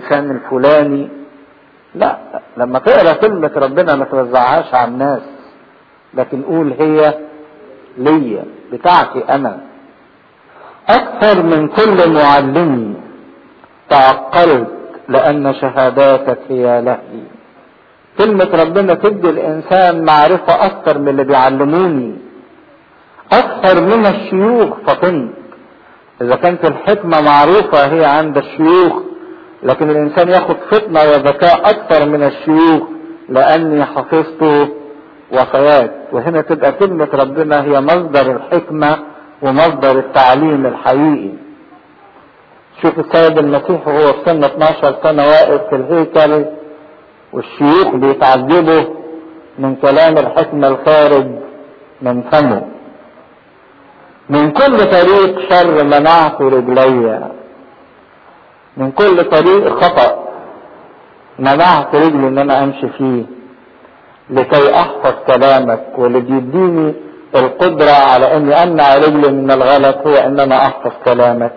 الانسان الفلاني لا لما تقرا كلمة ربنا ما توزعهاش على الناس لكن قول هي ليا بتاعتي انا اكثر من كل معلمي تعقلت لان شهاداتك هي لهي كلمة ربنا تدي الانسان معرفة اكثر من اللي بيعلموني اكثر من الشيوخ فطنت اذا كانت الحكمة معروفة هي عند الشيوخ لكن الانسان ياخد فطنة وذكاء اكثر من الشيوخ لاني حفظت وصيات وهنا تبقى كلمة ربنا هي مصدر الحكمة ومصدر التعليم الحقيقي شوف السيد المسيح وهو في سن 12 سنة واقف في الهيكل والشيوخ بيتعجبوا من كلام الحكمة الخارج من فمه من كل طريق شر منعت رجلي من كل طريق خطأ منعت رجلي ان انا امشي فيه لكي احفظ كلامك واللي بيديني القدرة على اني امنع رجلي من الغلط هو ان انا احفظ كلامك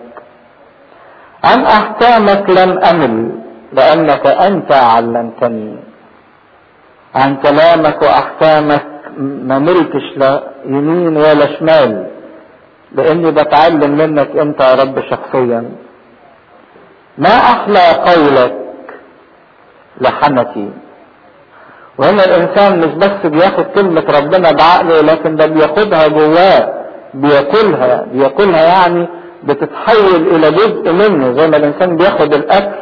عن احكامك لم امل لانك انت علمتني عن كلامك واحكامك ما ملتش لا يمين ولا شمال لاني بتعلم منك انت يا رب شخصيا ما احلى قولك لحنتي وهنا الانسان مش بس بياخد كلمة ربنا بعقله لكن ده بياخدها جواه بياكلها بياكلها يعني بتتحول الى جزء منه زي ما الانسان بياخد الاكل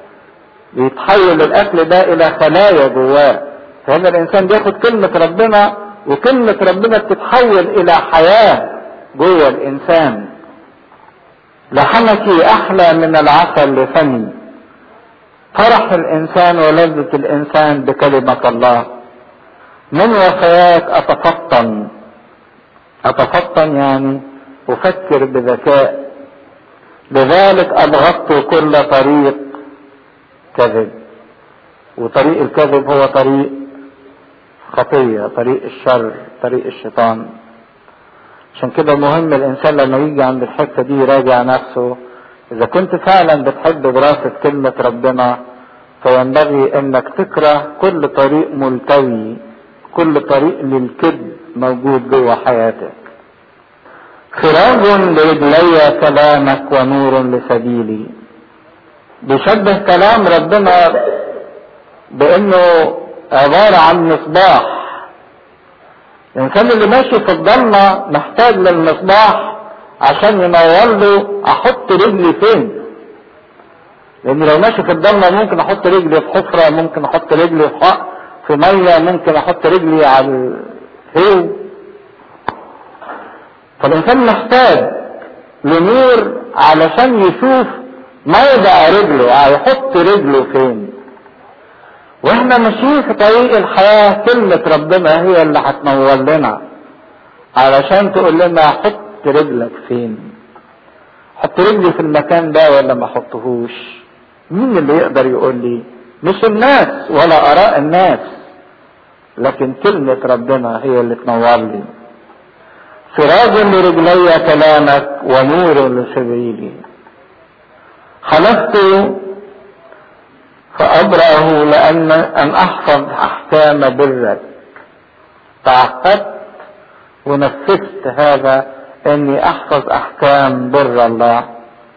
بيتحول الاكل ده الى خلايا جواه فهنا الانسان بياخد كلمة ربنا وكلمة ربنا بتتحول الى حياة جوه الانسان لحنكي احلى من العسل لفمي فرح الانسان ولذة الانسان بكلمة الله من وفيات اتفطن اتفطن يعني افكر بذكاء لذلك ابغضت كل طريق كذب وطريق الكذب هو طريق خطية طريق الشر طريق الشيطان عشان كده مهم الانسان لما يجي عند الحته دي يراجع نفسه اذا كنت فعلا بتحب دراسه كلمه ربنا فينبغي انك تكره كل طريق ملتوي كل طريق للكذب موجود جوه حياتك خراج لرجلي كلامك ونور لسبيلي بيشبه كلام ربنا بانه عباره عن مصباح الانسان اللي ماشي في الضلمه محتاج للمصباح عشان ينور له احط رجلي فين لان لو ماشي في الضلمه ممكن احط رجلي في حفره ممكن احط رجلي في حق في ميه ممكن احط رجلي على الهيو فالانسان محتاج لنور علشان يشوف موضع رجله هيحط رجله فين واحنا ماشيين في طريق الحياة كلمة ربنا هي اللي هتنور لنا علشان تقول لنا حط رجلك فين حط رجلي في المكان ده ولا ما حطهوش مين اللي يقدر يقول لي مش الناس ولا اراء الناس لكن كلمة ربنا هي اللي تنور لي سراج لرجلي كلامك ونور لسبيلي حلفت فأبرأه لأن أن أحفظ أحكام برك تعهدت ونفذت هذا أني أحفظ أحكام بر الله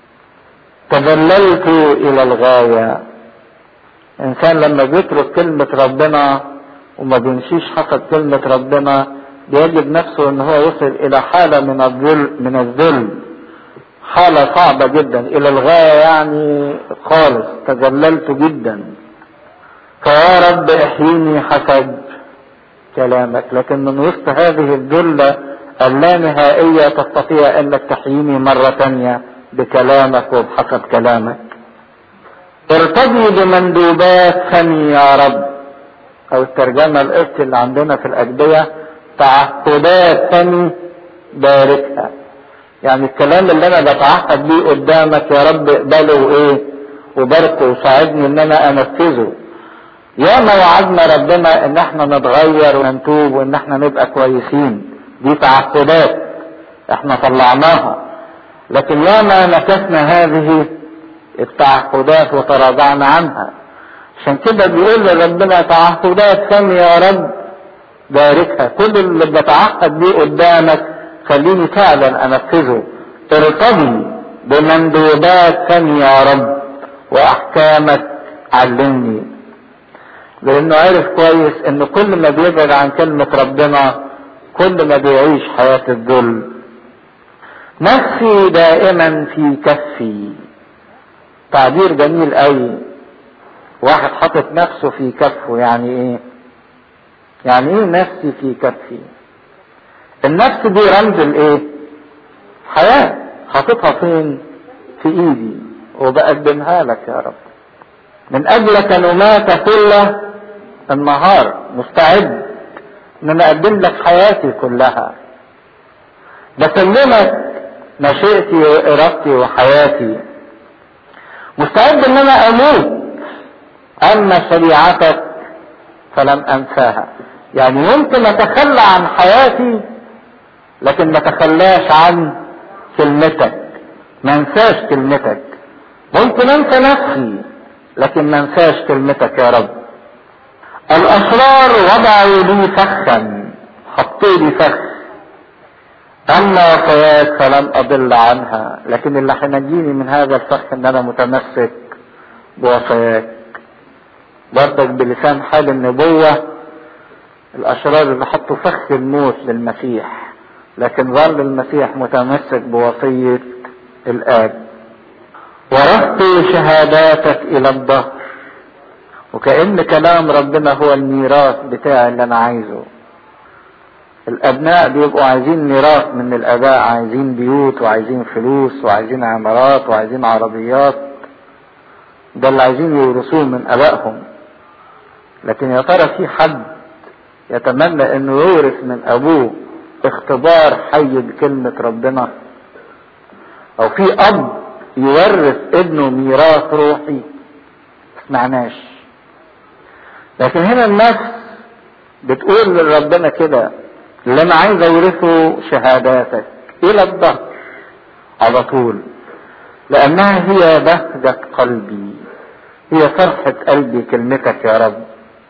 تذللت إلى الغاية إنسان لما بيترك كلمة ربنا وما بيمشيش حسب كلمة ربنا بيجد نفسه ان هو يصل الى حالة من الذل من الذل حالة صعبة جدا الى الغاية يعني خالص تذللت جدا فيا رب احييني حسب كلامك لكن من وسط هذه الذلة اللانهائية تستطيع انك تحييني مرة تانية بكلامك وبحسب كلامك ارتضي بمندوبات فمي يا رب او الترجمة القبط اللي عندنا في الاجبية تعهدات فمي باركها يعني الكلام اللي انا بتعهد بيه قدامك يا رب اقبله وايه وباركه وساعدني ان انا انفذه يا ما وعدنا ربنا ان احنا نتغير ونتوب وان احنا نبقى كويسين دي تعهدات احنا طلعناها لكن يا ما نكثنا هذه التعهدات وتراجعنا عنها عشان كده بيقول لربنا تعهدات كم يا رب باركها كل اللي بتعهد بيه قدامك خليني فعلا انفذه ارتضي بمندوبات كم يا رب واحكامك علمني لانه عرف كويس ان كل ما بيبعد عن كلمة ربنا كل ما بيعيش حياة الذل نفسي دائما في كفي تعبير جميل قوي واحد حاطط نفسه في كفه يعني ايه يعني ايه نفسي في كفي النفس دي رمز الايه حياة حاططها فين في ايدي وبقدمها لك يا رب من اجلك نمات كل النهار مستعد ان انا اقدم لك حياتي كلها بسلمك مشيئتي وارادتي وحياتي مستعد ان انا اموت اما شريعتك فلم انساها يعني ممكن اتخلى عن حياتي لكن ما اتخلاش عن كلمتك ما انساش كلمتك ممكن انسى نفسي لكن ما انساش كلمتك يا رب الاشرار وضعوا لي فخا حطوا لي فخ اما وصاياك فلم اضل عنها لكن اللي هينجيني من هذا الفخ ان انا متمسك بوصاياك برضك بلسان حال النبوة الاشرار اللي حطوا فخ الموت للمسيح لكن ظل المسيح متمسك بوصية الاب ورثت شهاداتك الى الظهر وكأن كلام ربنا هو الميراث بتاعي اللي انا عايزه الابناء بيبقوا عايزين ميراث من الاباء عايزين بيوت وعايزين فلوس وعايزين عمارات وعايزين عربيات ده اللي عايزين يورثوه من ابائهم لكن يا ترى في حد يتمنى انه يورث من ابوه اختبار حي بكلمة ربنا او في اب يورث ابنه ميراث روحي معناش لكن هنا النفس بتقول لربنا كده اللي انا عايز اورثه شهاداتك الى الظهر على طول لانها هي بهجة قلبي هي فرحة قلبي كلمتك يا رب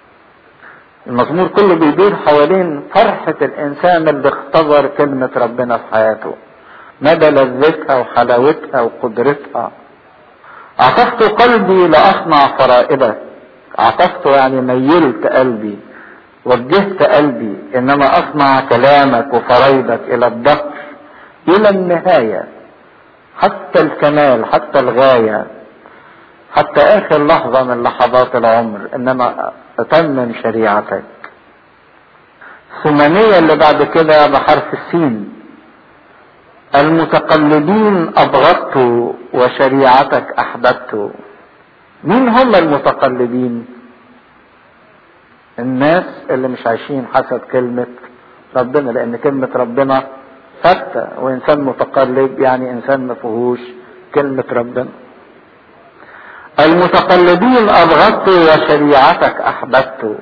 المزمور كله بيدور حوالين فرحة الانسان اللي اختبر كلمة ربنا في حياته مدى لذتها وحلاوتها وقدرتها عطفت قلبي لاصنع فرائدك عطفت يعني ميلت قلبي وجهت قلبي انما اصنع كلامك وفريضك الى الدهر الى النهاية حتى الكمال حتى الغاية حتى اخر لحظة من لحظات العمر انما اتمم شريعتك الثمانية اللي بعد كده بحرف السين المتقلبين ابغضت وشريعتك احببت مين هم المتقلبين الناس اللي مش عايشين حسب كلمة ربنا لان كلمة ربنا ثابتة وانسان متقلب يعني انسان ما فيهوش كلمة ربنا المتقلبين ابغضت وشريعتك احببت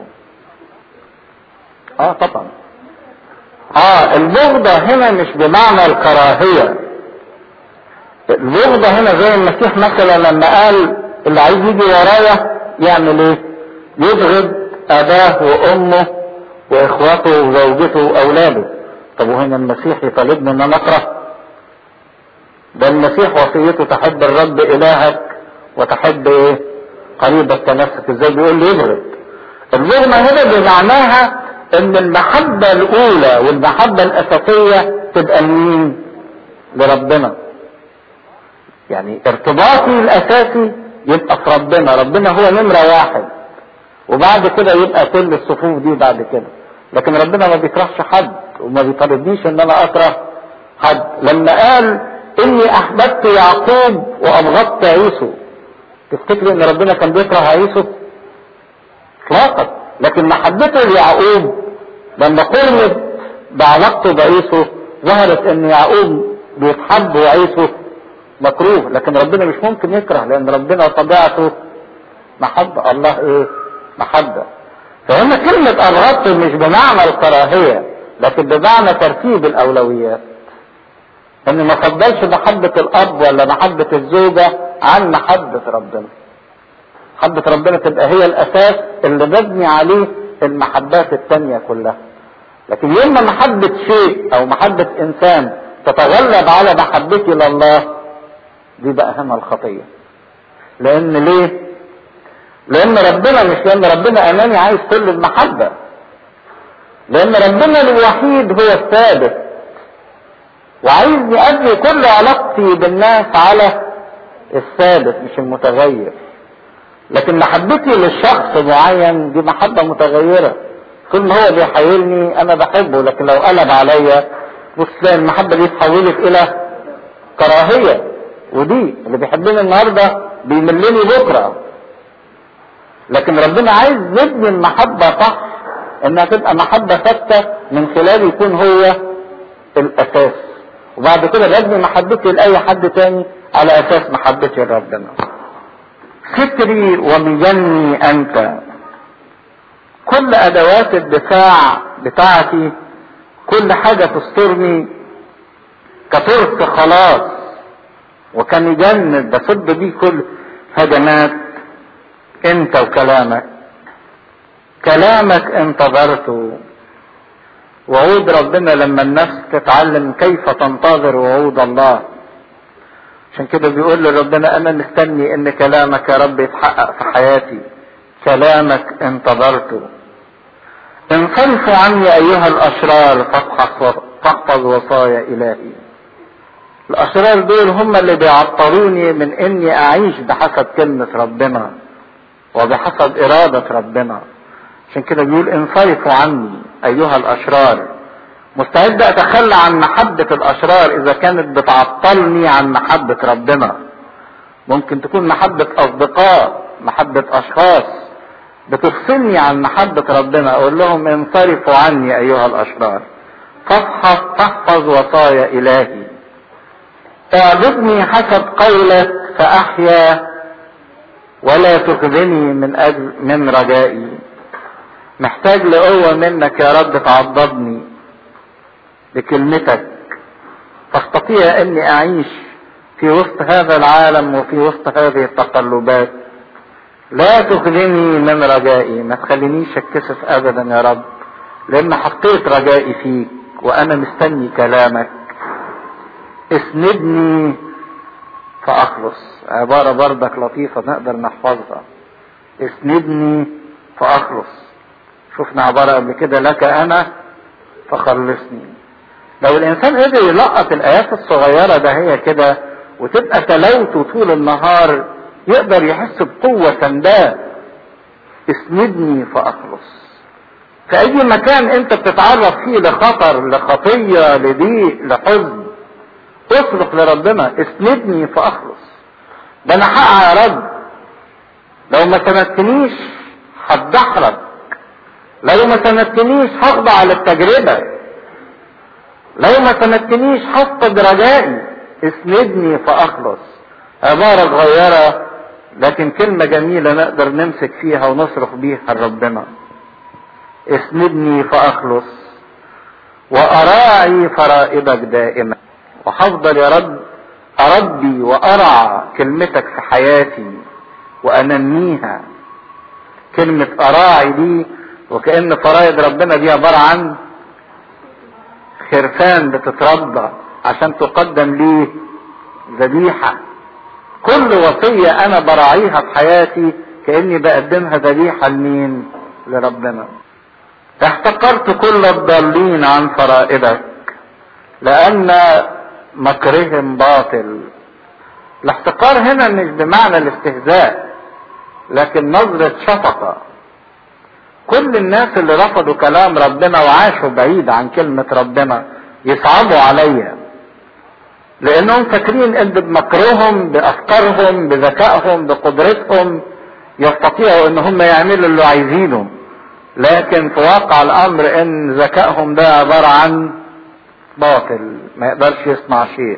اه طبعا اه البغضة هنا مش بمعنى الكراهية البغضة هنا زي المسيح مثلا لما قال اللي عايز يجي ورايا يعمل ايه يبغض اباه وامه واخواته وزوجته واولاده طب وهنا المسيح يطالبني ان انا اكره ده المسيح وصيته تحب الرب الهك وتحب ايه قريبك كنفسك ازاي بيقول لي يبغض البغضة هنا بمعناها ان المحبة الاولى والمحبة الاساسية تبقى لمين لربنا يعني ارتباطي الاساسي يبقى في ربنا ربنا هو نمرة واحد وبعد كده يبقى كل الصفوف دي بعد كده لكن ربنا ما بيكرهش حد وما بيطالبنيش ان انا اكره حد لما قال اني احببت يعقوب وابغضت عيسو تفتكروا ان ربنا كان بيكره عيسو اطلاقا لكن محبته ليعقوب لما قرنت بعلاقته بعيسو ظهرت ان يعقوب بيتحب وعيسو مكروه لكن ربنا مش ممكن يكره لان ربنا طبيعته محبة الله ايه محبة فهنا كلمة أبغضت مش بمعنى الكراهية لكن بمعنى ترتيب الأولويات ان ما فضلش محبة الأب ولا محبة الزوجة عن محبة ربنا محبة ربنا تبقى هي الأساس اللي مبني عليه المحبات التانية كلها لكن يوم ما محبة شيء أو محبة إنسان تتغلب على محبتي لله دي بقى هنا الخطية لأن ليه؟ لأن ربنا مش لأن ربنا أمامي عايز كل المحبة لأن ربنا الوحيد هو الثابت وعايزني أبني كل علاقتي بالناس على الثابت مش المتغير لكن محبتي للشخص معين دي محبة متغيرة كل ما هو بيحايلني انا بحبه لكن لو قلب عليا بص تلاقي المحبة دي اتحولت الى كراهية ودي اللي بيحبني النهاردة بيملني بكرة لكن ربنا عايز يبني المحبة صح انها تبقى محبة ثابتة من خلال يكون هو الاساس وبعد كده ببني محبتي لاي حد تاني على اساس محبتي لربنا ستري ومجني انت كل ادوات الدفاع بتاعتي كل حاجة تسترني كترس خلاص وكان يجند بصد بيه كل هجمات انت وكلامك كلامك انتظرته وعود ربنا لما النفس تتعلم كيف تنتظر وعود الله عشان كده بيقول لربنا انا مستني ان كلامك يا رب يتحقق في حياتي كلامك انتظرته انصرفوا عني ايها الاشرار فاحفظ فاحفظ وصايا الهي الاشرار دول هم اللي بيعطلوني من اني اعيش بحسب كلمة ربنا وبحسب ارادة ربنا عشان كده بيقول انصرفوا عني ايها الاشرار مستعد اتخلى عن محبة الاشرار اذا كانت بتعطلني عن محبة ربنا ممكن تكون محبة اصدقاء محبة اشخاص بتفصلني عن محبة ربنا اقول لهم انصرفوا عني ايها الاشرار فاحفظ تحفظ وصايا الهي اعبدني حسب قولك فاحيا ولا تخذني من اجل من رجائي محتاج لقوة منك يا رب تعضدني بكلمتك فاستطيع اني اعيش في وسط هذا العالم وفي وسط هذه التقلبات لا تخذني من رجائي ما تخلينيش اتكسف ابدا يا رب لان حطيت رجائي فيك وانا مستني كلامك اسندني فاخلص عبارة بردك لطيفة نقدر نحفظها اسندني فاخلص شفنا عبارة قبل كده لك انا فخلصني لو الانسان قدر يلقط الايات الصغيرة ده هي كده وتبقى تلاوته طول النهار يقدر يحس بقوة سنداه اسندني فاخلص في اي مكان انت بتتعرض فيه لخطر لخطية لضيق لحزن اصرخ لربنا اسندني فاخلص ده انا حق يا رب لو ما سندتنيش هتدحرج لو ما سندتنيش هخضع للتجربة لو ما سندتنيش هفقد رجائي اسندني فاخلص عبارة صغيرة لكن كلمة جميلة نقدر نمسك فيها ونصرخ بيها لربنا اسندني فاخلص واراعي فرائبك دائما وهفضل يا رب اربي وارعى كلمتك في حياتي وانميها كلمة اراعي دي وكأن فرائض ربنا دي عبارة عن خرفان بتتربى عشان تقدم ليه ذبيحة كل وصية انا براعيها في حياتي كأني بقدمها ذبيحة لمين لربنا احتقرت كل الضالين عن فرائضك لان مكرهم باطل الاحتقار هنا مش بمعنى الاستهزاء لكن نظرة شفقة كل الناس اللي رفضوا كلام ربنا وعاشوا بعيد عن كلمة ربنا يصعبوا عليا لانهم فاكرين ان بمكرهم بافكارهم بذكائهم بقدرتهم يستطيعوا ان هم يعملوا اللي عايزينه لكن في واقع الامر ان ذكائهم ده عبارة عن باطل ما يقدرش يصنع شيء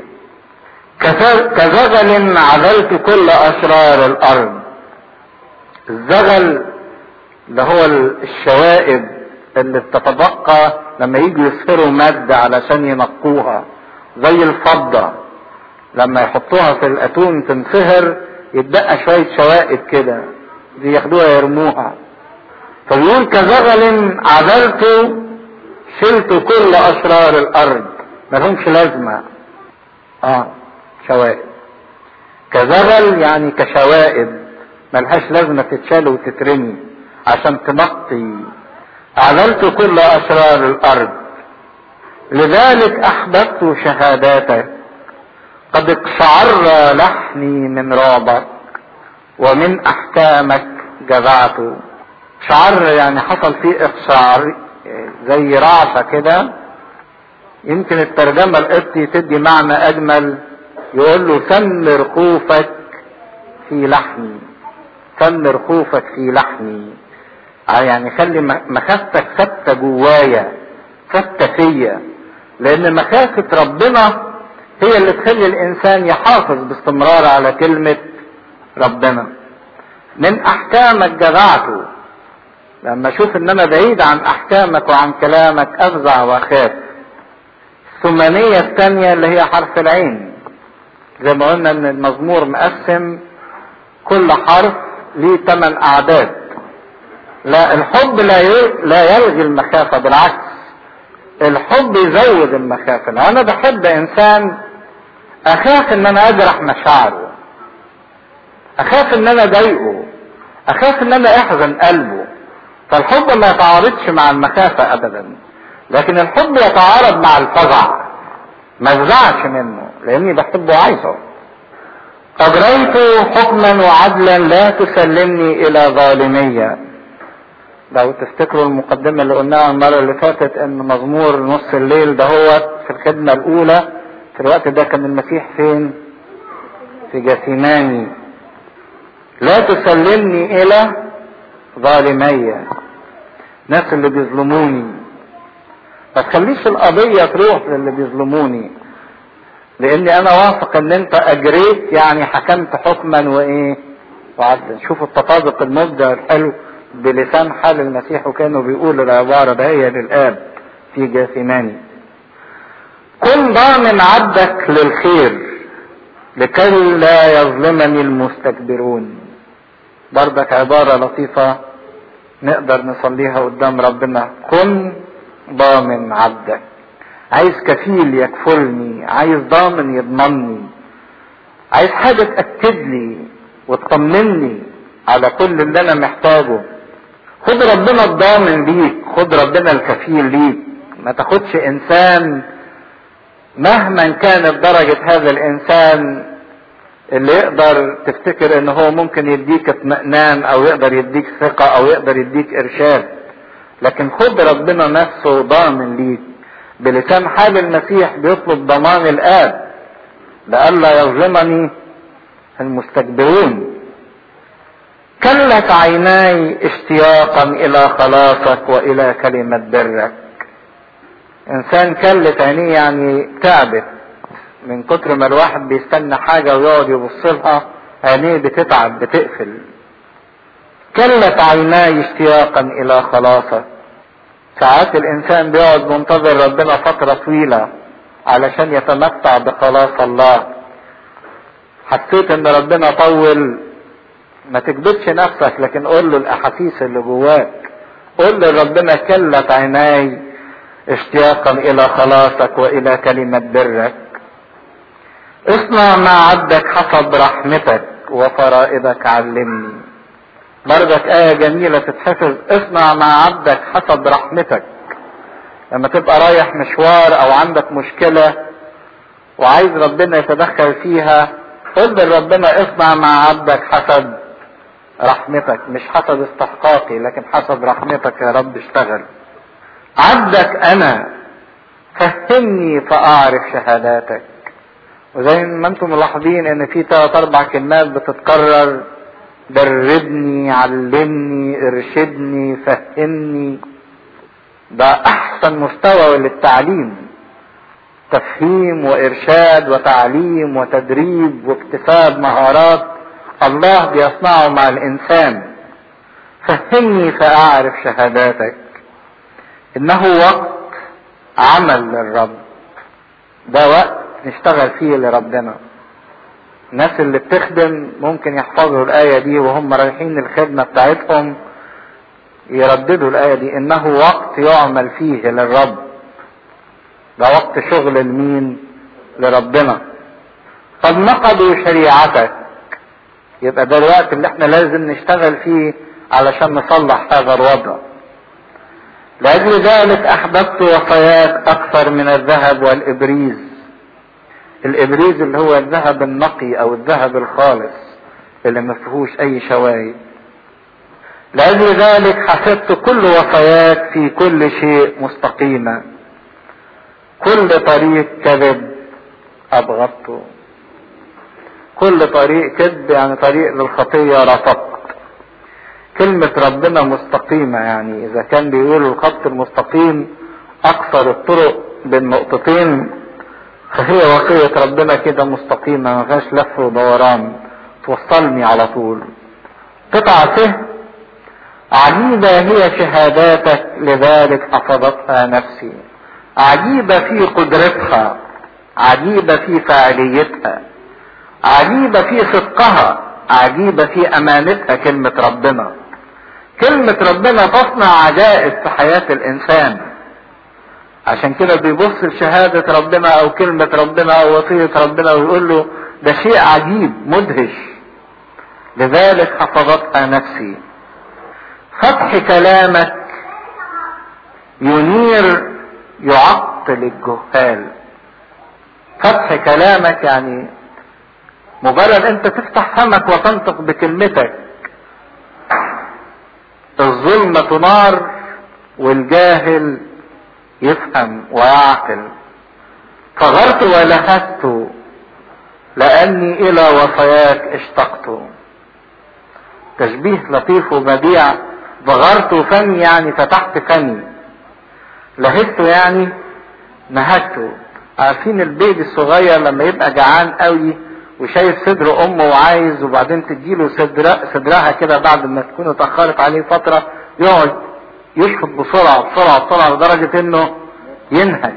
كزغل عزلت كل اشرار الارض الزغل اللي هو الشوائب اللي بتتبقى لما يجوا يسهروا مادة علشان ينقوها زي الفضة لما يحطوها في الاتون تنصهر يتبقى شوية شوائب كده دي ياخدوها يرموها فبيقول كزغل عدلت شلت كل اسرار الارض ملهمش لازمة اه شوائب كزغل يعني كشوائب ملهاش لازمة تتشال وتترمي عشان تنقي عدلت كل اسرار الارض لذلك احببت شهاداتك قد اقشعر لحني من رعبك ومن احكامك جزعت شعر يعني حصل فيه اقشعر زي رعشة كده يمكن الترجمة القبطي تدي معنى اجمل يقول له سمر خوفك في لحمي سمر خوفك في لحمي يعني خلي مخافتك ثابتة جوايا ثابتة فيا لان مخافة ربنا هي اللي تخلي الانسان يحافظ باستمرار على كلمة ربنا من احكامك جزعته لما اشوف ان انا بعيد عن احكامك وعن كلامك افزع واخاف الثمانية الثانية اللي هي حرف العين زي ما قلنا ان المزمور مقسم كل حرف ليه ثمان اعداد لا الحب لا لا يلغي المخافة بالعكس الحب يزود المخافة لو انا بحب انسان اخاف ان انا اجرح مشاعره اخاف ان انا اضايقه اخاف ان انا احزن قلبه فالحب ما يتعارضش مع المخافة ابدا لكن الحب يتعارض مع الفزع ما افزعش منه لاني بحبه وعايزه اجريت حكما وعدلا لا تسلمني الى ظالميه لو تفتكروا المقدمة اللي قلناها المرة اللي فاتت ان مزمور نص الليل ده هو في الخدمة الاولى في الوقت ده كان المسيح فين في جثيماني لا تسلمني الى ظالمية ناس اللي بيظلموني ما تخليش القضية تروح للي بيظلموني لاني انا واثق ان انت اجريت يعني حكمت حكما وايه وعدلا شوفوا التطابق المبدع الحلو بلسان حال المسيح وكانوا بيقولوا العبارة ده هي للآب في جاثماني كن ضامن عبدك للخير لكي لا يظلمني المستكبرون برضك عبارة لطيفة نقدر نصليها قدام ربنا كن ضامن عبدك عايز كفيل يكفلني عايز ضامن يضمني عايز حاجة تأكد لي وتطمني على كل اللي انا محتاجه خد ربنا الضامن ليك خد ربنا الكفيل ليك ما تاخدش انسان مهما كانت درجة هذا الانسان اللي يقدر تفتكر ان هو ممكن يديك اطمئنان او يقدر يديك ثقة او يقدر يديك ارشاد لكن خد ربنا نفسه ضامن ليك بلسان حال المسيح بيطلب ضمان الاب لئلا يظلمني المستكبرون كلت عيناي اشتياقا الى خلاصك والى كلمة برك انسان كلت عينيه يعني تعبت من كتر ما الواحد بيستنى حاجة ويقعد يبص لها عينيه بتتعب بتقفل كلت عيناي اشتياقا الى خلاصك ساعات الانسان بيقعد منتظر ربنا فترة طويلة علشان يتمتع بخلاص الله حسيت ان ربنا طول ما تكبتش نفسك لكن قول له الاحاسيس اللي جواك قول له ربنا كلت عيناي اشتياقا الى خلاصك والى كلمة برك اصنع مع عبدك حسب رحمتك وفرائضك علمني برضك آية جميلة تتحفظ اصنع مع عبدك حسب رحمتك لما تبقى رايح مشوار او عندك مشكلة وعايز ربنا يتدخل فيها قل لربنا اصنع مع عبدك حسب رحمتك مش حسب استحقاقي لكن حسب رحمتك يا رب اشتغل عبدك انا فهمني فاعرف شهاداتك وزي ما انتم ملاحظين ان في ثلاث اربع كلمات بتتكرر دربني علمني ارشدني فهمني ده احسن مستوى للتعليم تفهيم وارشاد وتعليم وتدريب واكتساب مهارات الله بيصنعه مع الانسان فهمني فاعرف شهاداتك انه وقت عمل للرب ده وقت نشتغل فيه لربنا الناس اللي بتخدم ممكن يحفظوا الآية دي وهم رايحين الخدمة بتاعتهم يرددوا الآية دي إنه وقت يعمل فيه للرب ده وقت شغل لمين لربنا قد نقضوا شريعتك يبقى ده الوقت اللي احنا لازم نشتغل فيه علشان نصلح هذا الوضع لأجل ذلك أحببت وصاياك أكثر من الذهب والإبريز الإبريز اللي هو الذهب النقي أو الذهب الخالص اللي ما فيهوش أي شوايب لأجل ذلك حسبت كل وصاياك في كل شيء مستقيمة كل طريق كذب أبغضته كل طريق كذب يعني طريق للخطية رفضت كلمة ربنا مستقيمة يعني إذا كان بيقولوا الخط المستقيم أكثر الطرق بين نقطتين فهي وصية ربنا كده مستقيمة ما فيهاش لف ودوران توصلني على طول قطعة فهم عجيبة هي شهاداتك لذلك حفظتها نفسي عجيبة في قدرتها عجيبة في فاعليتها عجيبة في صدقها عجيبة في أمانتها كلمة ربنا كلمة ربنا تصنع عجائب في حياة الإنسان عشان كده بيبص لشهادة ربنا أو كلمة ربنا أو وصية ربنا ويقول له ده شيء عجيب مدهش لذلك حفظتها نفسي فتح كلامك ينير يعطل الجهال فتح كلامك يعني مجرد انت تفتح فمك وتنطق بكلمتك الظلمة نار والجاهل يفهم ويعقل فغرت ولهست لأني إلى وصاياك اشتقت تشبيه لطيف وبديع ضغرت فمي يعني فتحت فمي لهست يعني نهكته عارفين البيبي الصغير لما يبقى جعان قوي وشايف صدر امه وعايز وبعدين تديله صدر صدرها كده بعد ما تكون اتاخرت عليه فتره يقعد يشفط بسرعه بسرعه بسرعه لدرجه انه ينهج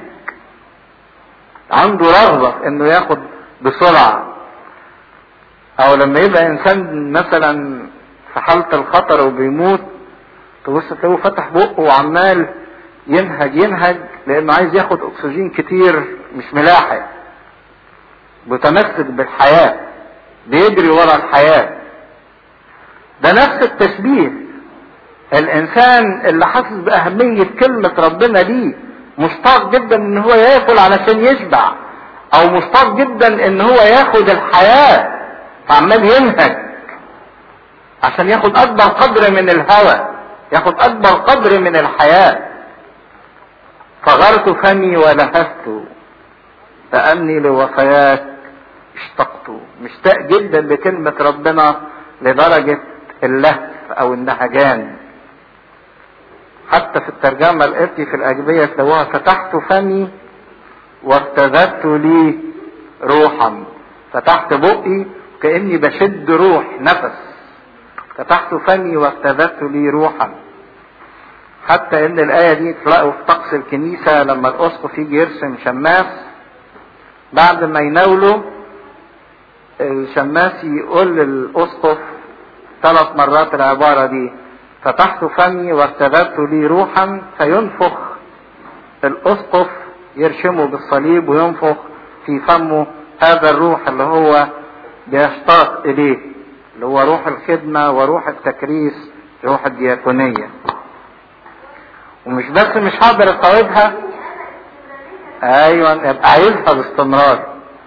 عنده رغبه في انه ياخد بسرعه او لما يبقى انسان مثلا في حاله الخطر وبيموت تبص تلاقيه فتح بقه وعمال ينهج ينهج لانه عايز ياخد اكسجين كتير مش ملاحق متمسك بالحياة بيجري ورا الحياة ده نفس التشبيه الانسان اللي حاسس باهمية كلمة ربنا ليه مشتاق جدا ان هو ياكل علشان يشبع او مشتاق جدا ان هو ياخد الحياة فعمال ينهج عشان ياخد اكبر قدر من الهوى ياخد اكبر قدر من الحياة فغرت فمي ولهفت فأني لوصاياك اشتقت مشتاق جدا لكلمة ربنا لدرجة اللهف أو النهجان حتى في الترجمة القبطي في الأجبية تلاقوها فتحت فمي واستذبت لي روحا فتحت بقي كأني بشد روح نفس فتحت فمي واستذبت لي روحا حتى ان الآية دي تلاقوا في طقس الكنيسة لما الأسقف يجي يرسم شماس بعد ما يناوله الشماس يقول للأسقف ثلاث مرات العبارة دي فتحت فمي واستبدت لي روحا فينفخ الأسقف يرشمه بالصليب وينفخ في فمه هذا الروح اللي هو بيشتاق إليه اللي هو روح الخدمة وروح التكريس روح الدياكونية ومش بس مش هقدر استوعبها ايوه يبقى عايزها باستمرار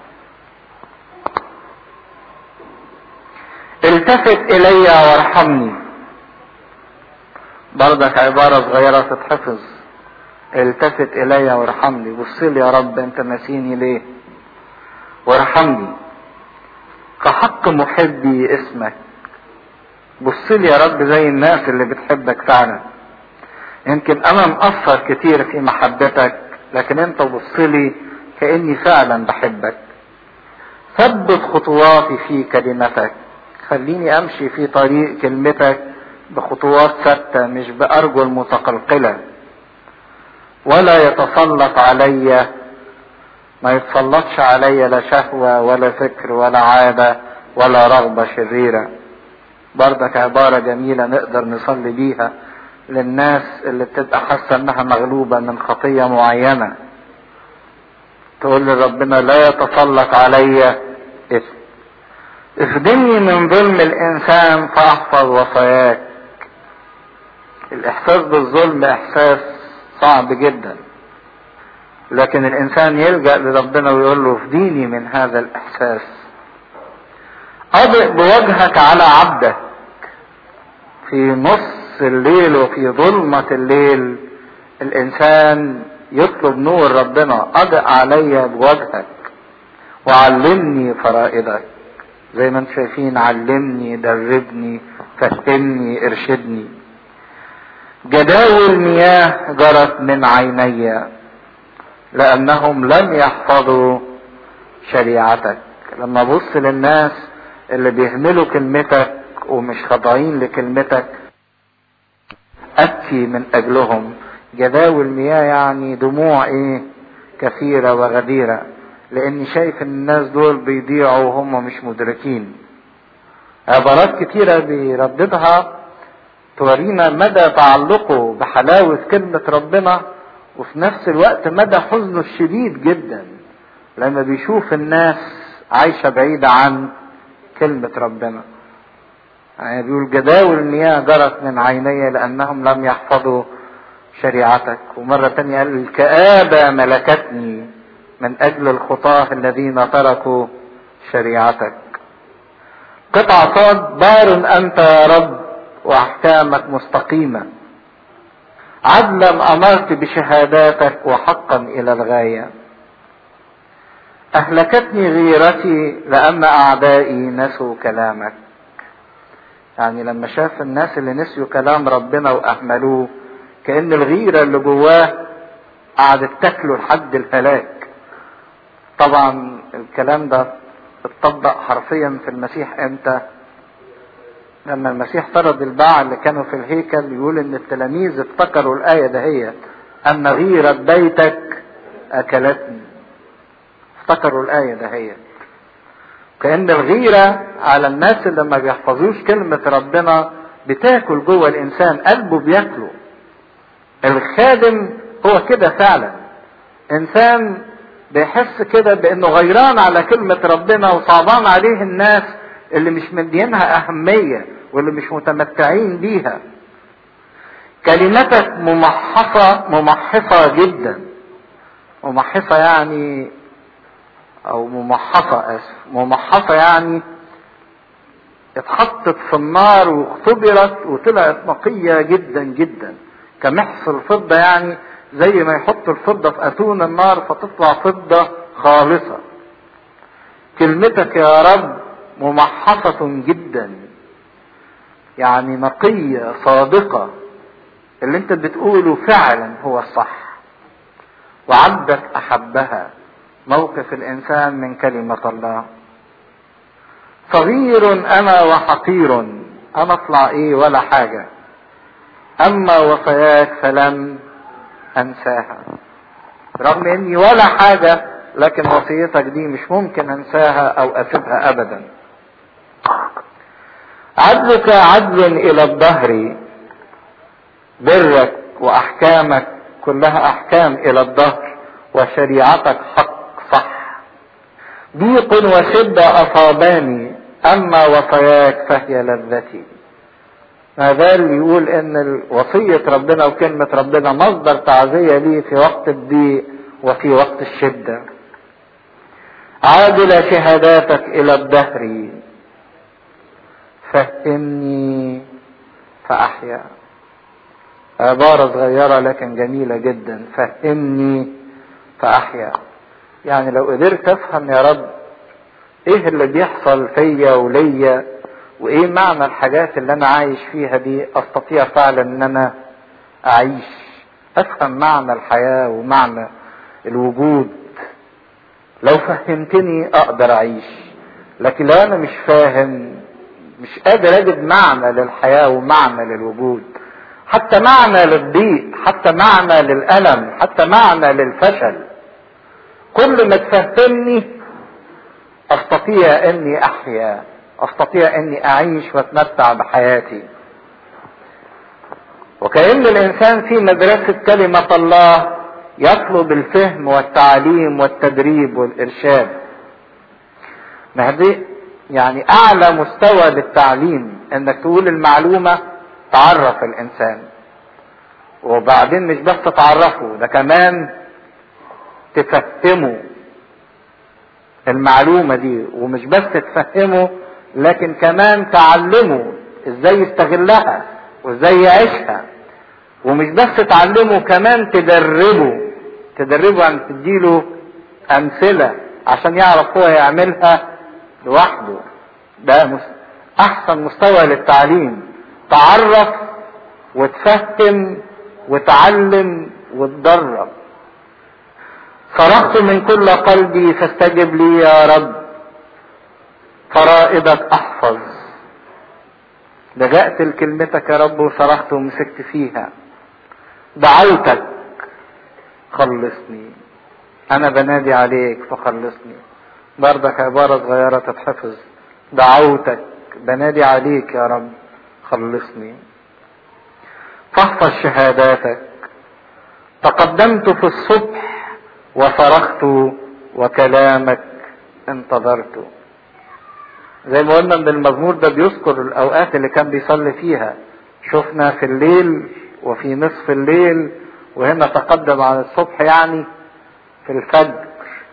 التفت الي وارحمني برضك عبارة صغيرة تتحفظ التفت الي وارحمني بص لي يا رب انت ناسيني ليه وارحمني كحق محبي اسمك بص لي يا رب زي الناس اللي بتحبك فعلا يمكن انا مقصر كتير في محبتك لكن انت بص لي كاني فعلا بحبك ثبت خطواتي في كلمتك خليني امشي في طريق كلمتك بخطوات ثابته مش بارجل متقلقله ولا يتسلط علي ما يتسلطش عليا لا شهوة ولا فكر ولا عادة ولا رغبة شريرة بردك عبارة جميلة نقدر نصلي بيها للناس اللي بتبقى حاسة انها مغلوبة من خطية معينة تقول لربنا لا يتسلط علي اسم اخدمني من ظلم الانسان فاحفظ وصاياك الاحساس بالظلم احساس صعب جدا لكن الانسان يلجا لربنا ويقول له افديني من هذا الاحساس اضئ بوجهك على عبدك في نص الليل وفي ظلمة الليل الانسان يطلب نور ربنا اضئ علي بوجهك وعلمني فرائضك زي ما انتم شايفين علمني دربني فهمني ارشدني جداول مياه جرت من عيني لانهم لم يحفظوا شريعتك لما ابص للناس اللي بيهملوا كلمتك ومش خاضعين لكلمتك ابكي من اجلهم جداول مياه يعني دموع ايه كثيره وغديره لاني شايف ان الناس دول بيضيعوا وهم مش مدركين عبارات كتيرة بيرددها تورينا مدى تعلقه بحلاوة كلمة ربنا وفي نفس الوقت مدى حزنه الشديد جدا لما بيشوف الناس عايشة بعيدة عن كلمة ربنا يعني بيقول جداول المياه جرت من عيني لأنهم لم يحفظوا شريعتك ومرة تانية قال الكآبة ملكتني من اجل الخطاه الذين تركوا شريعتك قطع صاد بار انت يا رب واحكامك مستقيمه عدلا امرت بشهاداتك وحقا الى الغايه اهلكتني غيرتي لان اعدائي نسوا كلامك يعني لما شاف الناس اللي نسيوا كلام ربنا واهملوه كان الغيره اللي جواه قعدت تاكله لحد الهلاك طبعا الكلام ده اتطبق حرفيا في المسيح امتى لما المسيح طرد الباعة اللي كانوا في الهيكل يقول ان التلاميذ افتكروا الآية دهيت ان غيرة بيتك اكلتني افتكروا الآية دهيت كأن الغيرة على الناس اللي ما بيحفظوش كلمة ربنا بتاكل جوه الانسان قلبه بياكله الخادم هو كده فعلا انسان بيحس كده بانه غيران على كلمة ربنا وصعبان عليه الناس اللي مش مدينها اهمية واللي مش متمتعين بيها كلمتك ممحصة ممحصة جدا ممحصة يعني او ممحصة اسف ممحصة يعني اتحطت في النار واختبرت وطلعت نقية جدا جدا كمحص الفضة يعني زي ما يحط الفضة في أتون النار فتطلع فضة خالصة كلمتك يا رب ممحصة جدا يعني نقية صادقة اللي انت بتقوله فعلا هو الصح وعبدك أحبها موقف الإنسان من كلمة الله صغير أنا وحقير أنا أطلع إيه ولا حاجة أما وصاياك فلم انساها رغم اني ولا حاجة لكن وصيتك دي مش ممكن انساها او اسيبها ابدا عدلك عدل الى الدهر برك واحكامك كلها احكام الى الدهر وشريعتك حق صح ضيق وشدة اصاباني اما وصاياك فهي لذتي ما زال يقول ان وصية ربنا وكلمة ربنا مصدر تعزية لي في وقت الضيق وفي وقت الشدة عادل شهاداتك الى الدهر فهمني فاحيا عبارة صغيرة لكن جميلة جدا فهمني فاحيا يعني لو قدرت افهم يا رب ايه اللي بيحصل فيا وليا وايه معنى الحاجات اللي انا عايش فيها دي استطيع فعلا ان انا اعيش افهم معنى الحياة ومعنى الوجود لو فهمتني اقدر اعيش لكن لو انا مش فاهم مش قادر اجد معنى للحياة ومعنى للوجود حتى معنى للضيق حتى معنى للألم حتى معنى للفشل كل ما تفهمني استطيع اني احيا استطيع اني اعيش واتمتع بحياتي وكأن الانسان في مدرسة كلمة الله يطلب الفهم والتعليم والتدريب والارشاد ما دي يعني اعلى مستوى للتعليم انك تقول المعلومة تعرف الانسان وبعدين مش بس تعرفه ده كمان تفهمه المعلومة دي ومش بس تفهمه لكن كمان تعلمه ازاي يستغلها وازاي يعيشها ومش بس تعلمه كمان تدربه تدربه ان تديله امثلة عشان يعرف هو يعملها لوحده ده احسن مستوى للتعليم تعرف وتفهم وتعلم وتدرب صرخت من كل قلبي فاستجب لي يا رب فرائدك احفظ لجأت لكلمتك يا رب وصرخت ومسكت فيها دعوتك خلصني انا بنادي عليك فخلصني بردك عبارة صغيرة تتحفظ دعوتك بنادي عليك يا رب خلصني فاحفظ شهاداتك تقدمت في الصبح وصرخت وكلامك انتظرت زي ما قلنا ان المزمور ده بيذكر الاوقات اللي كان بيصلي فيها شفنا في الليل وفي نصف الليل وهنا تقدم عن الصبح يعني في الفجر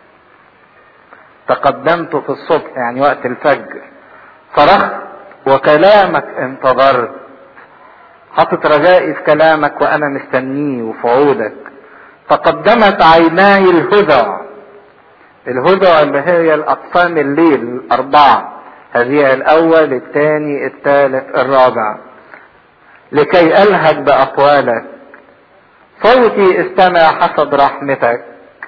تقدمت في الصبح يعني وقت الفجر صرخت وكلامك انتظرت حطت رجائي في كلامك وانا مستنيه وفي عودك تقدمت عيناي الهدى الهدى اللي هي الاقسام الليل الاربعه هذه الاول الثاني الثالث الرابع لكي الهج باقوالك صوتي استمع حسب رحمتك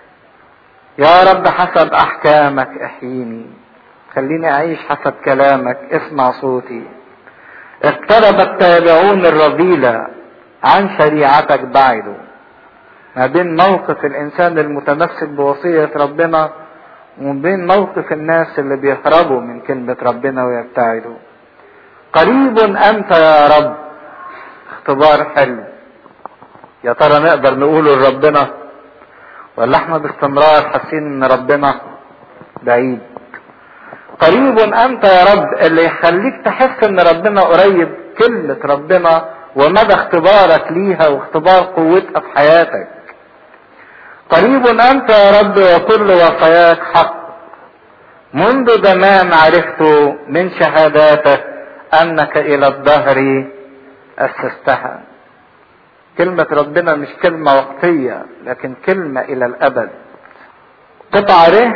يا رب حسب احكامك احييني خليني اعيش حسب كلامك اسمع صوتي اقترب التابعون الرذيلة عن شريعتك بعدوا ما بين موقف الانسان المتمسك بوصية ربنا ومن بين موقف الناس اللي بيهربوا من كلمة ربنا ويبتعدوا قريب انت يا رب اختبار حلو يا ترى نقدر نقوله لربنا ولا احنا باستمرار حاسين ان ربنا بعيد قريب انت يا رب اللي يخليك تحس ان ربنا قريب كلمة ربنا ومدى اختبارك ليها واختبار قوتها في حياتك قريب انت يا رب وكل وصاياك حق منذ زمان عرفت من شهاداتك انك الى الدهر اسستها كلمة ربنا مش كلمة وقتية لكن كلمة الى الابد قطع ره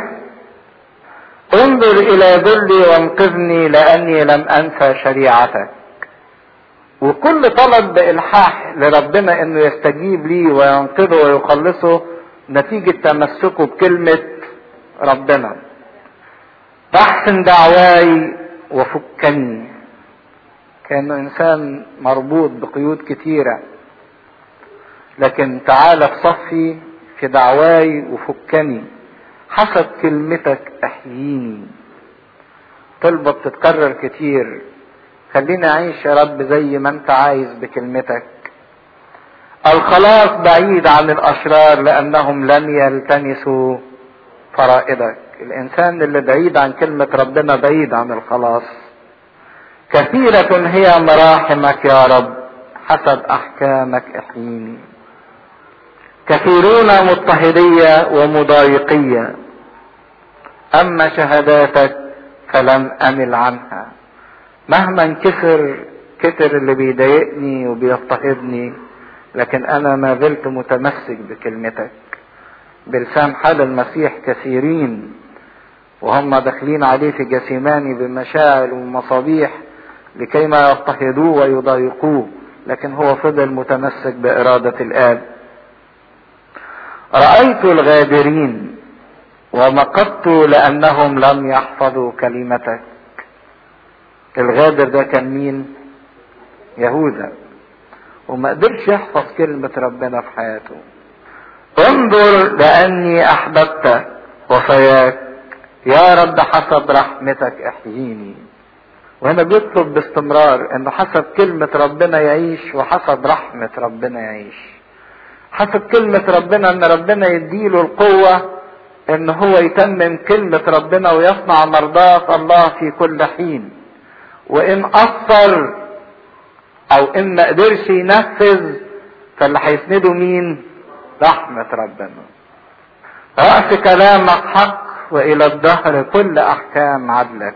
انظر الى ذلي وانقذني لاني لم انسى شريعتك وكل طلب بالحاح لربنا انه يستجيب لي وينقذه ويخلصه نتيجة تمسكه بكلمة ربنا فاحسن دعواي وفكني كان انسان مربوط بقيود كتيرة لكن تعالى في صفي في دعواي وفكني حسب كلمتك احييني طلبة بتتكرر كتير خليني اعيش يا رب زي ما انت عايز بكلمتك الخلاص بعيد عن الاشرار لانهم لن يلتمسوا فرائدك الانسان اللي بعيد عن كلمة ربنا بعيد عن الخلاص كثيرة هي مراحمك يا رب حسب احكامك احييني كثيرون مضطهدية ومضايقية اما شهاداتك فلم امل عنها مهما انكسر كتر اللي بيضايقني وبيضطهدني لكن انا ما زلت متمسك بكلمتك بلسان حال المسيح كثيرين وهم داخلين عليه في جسيماني بمشاعر ومصابيح لكي ما يضطهدوه ويضايقوه لكن هو فضل متمسك بإرادة الآب رأيت الغادرين ومقت لأنهم لم يحفظوا كلمتك الغادر ده كان مين يهوذا وما قدرش يحفظ كلمة ربنا في حياته انظر لأني أحببتك وصاياك يا رب حسب رحمتك احييني وهنا بيطلب باستمرار انه حسب كلمة ربنا يعيش وحسب رحمة ربنا يعيش حسب كلمة ربنا ان ربنا يديله القوة ان هو يتمم كلمة ربنا ويصنع مرضاة الله في كل حين وان قصر او ان ما قدرش ينفذ فاللي هيسنده مين رحمة ربنا رأس كلامك حق والى الدهر كل احكام عدلك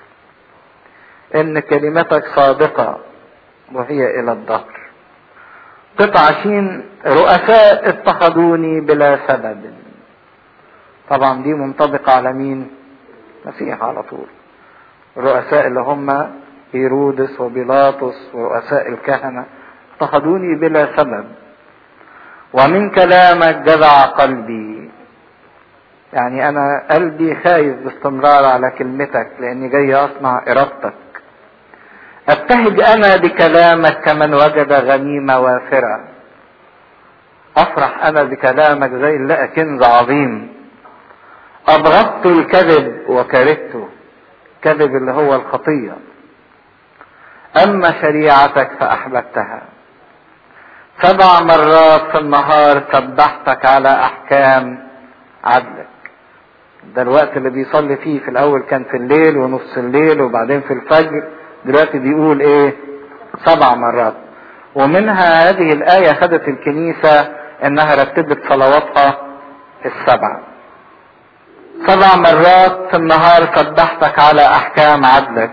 ان كلمتك صادقة وهي الى الدهر قطع عشرين رؤساء اتخذوني بلا سبب طبعا دي منطبقة على مين مسيح على طول الرؤساء اللي هم هيرودس وبيلاطس ورؤساء الكهنة اتخذوني بلا سبب ومن كلامك جذع قلبي يعني انا قلبي خايف باستمرار على كلمتك لاني جاي اصنع ارادتك ابتهج انا بكلامك كمن وجد غنيمه وافره افرح انا بكلامك زي اللي لقى كنز عظيم ابغضت الكذب وكرهته الكذب اللي هو الخطيه اما شريعتك فاحببتها سبع مرات في النهار سبحتك على احكام عدلك ده الوقت اللي بيصلي فيه في الاول كان في الليل ونص الليل وبعدين في الفجر دلوقتي بيقول ايه سبع مرات ومنها هذه الآية خدت الكنيسة انها رتبت صلواتها السبع سبع مرات في النهار سبحتك على احكام عدلك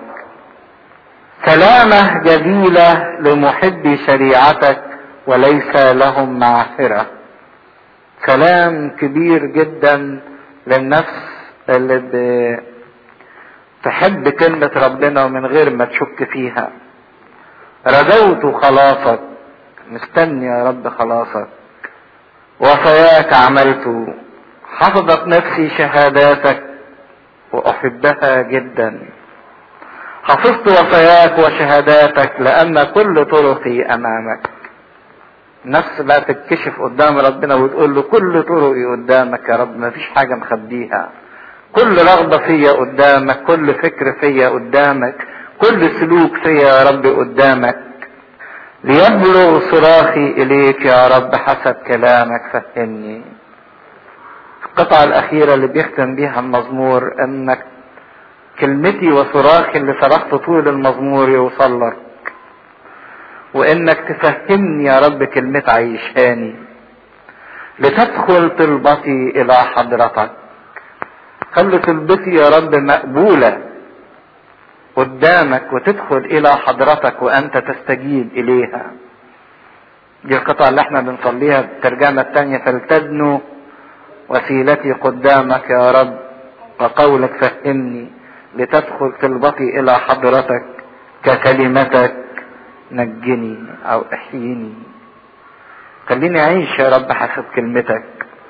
سلامة جميلة لمحبي شريعتك وليس لهم معافرة كلام كبير جدا للنفس اللي تحب كلمة ربنا ومن غير ما تشك فيها رجوت خلاصك مستني يا رب خلاصك وصاياك عملت حفظت نفسي شهاداتك واحبها جدا حفظت وصاياك وشهاداتك لان كل طرقي امامك نفس بقى تتكشف قدام ربنا وتقول له كل طرقي قدامك يا رب ما فيش حاجة مخبيها كل رغبة فيا قدامك كل فكر فيا قدامك كل سلوك فيا يا رب قدامك ليبلغ صراخي إليك يا رب حسب كلامك فهمني القطعة الأخيرة اللي بيختم بيها المزمور إنك كلمتي وصراخي اللي صرخت طول المزمور يوصل لك وإنك تفهمني يا رب كلمة عيشاني لتدخل طلبتي إلى حضرتك خلي طلبتي يا رب مقبولة قدامك وتدخل إلى حضرتك وأنت تستجيب إليها دي القطعة اللي احنا بنصليها بالترجمة الثانية فلتدنو وسيلتي قدامك يا رب وقولك فهمني لتدخل طلبتي إلى حضرتك ككلمتك نجني أو احييني خليني أعيش يا رب حسب كلمتك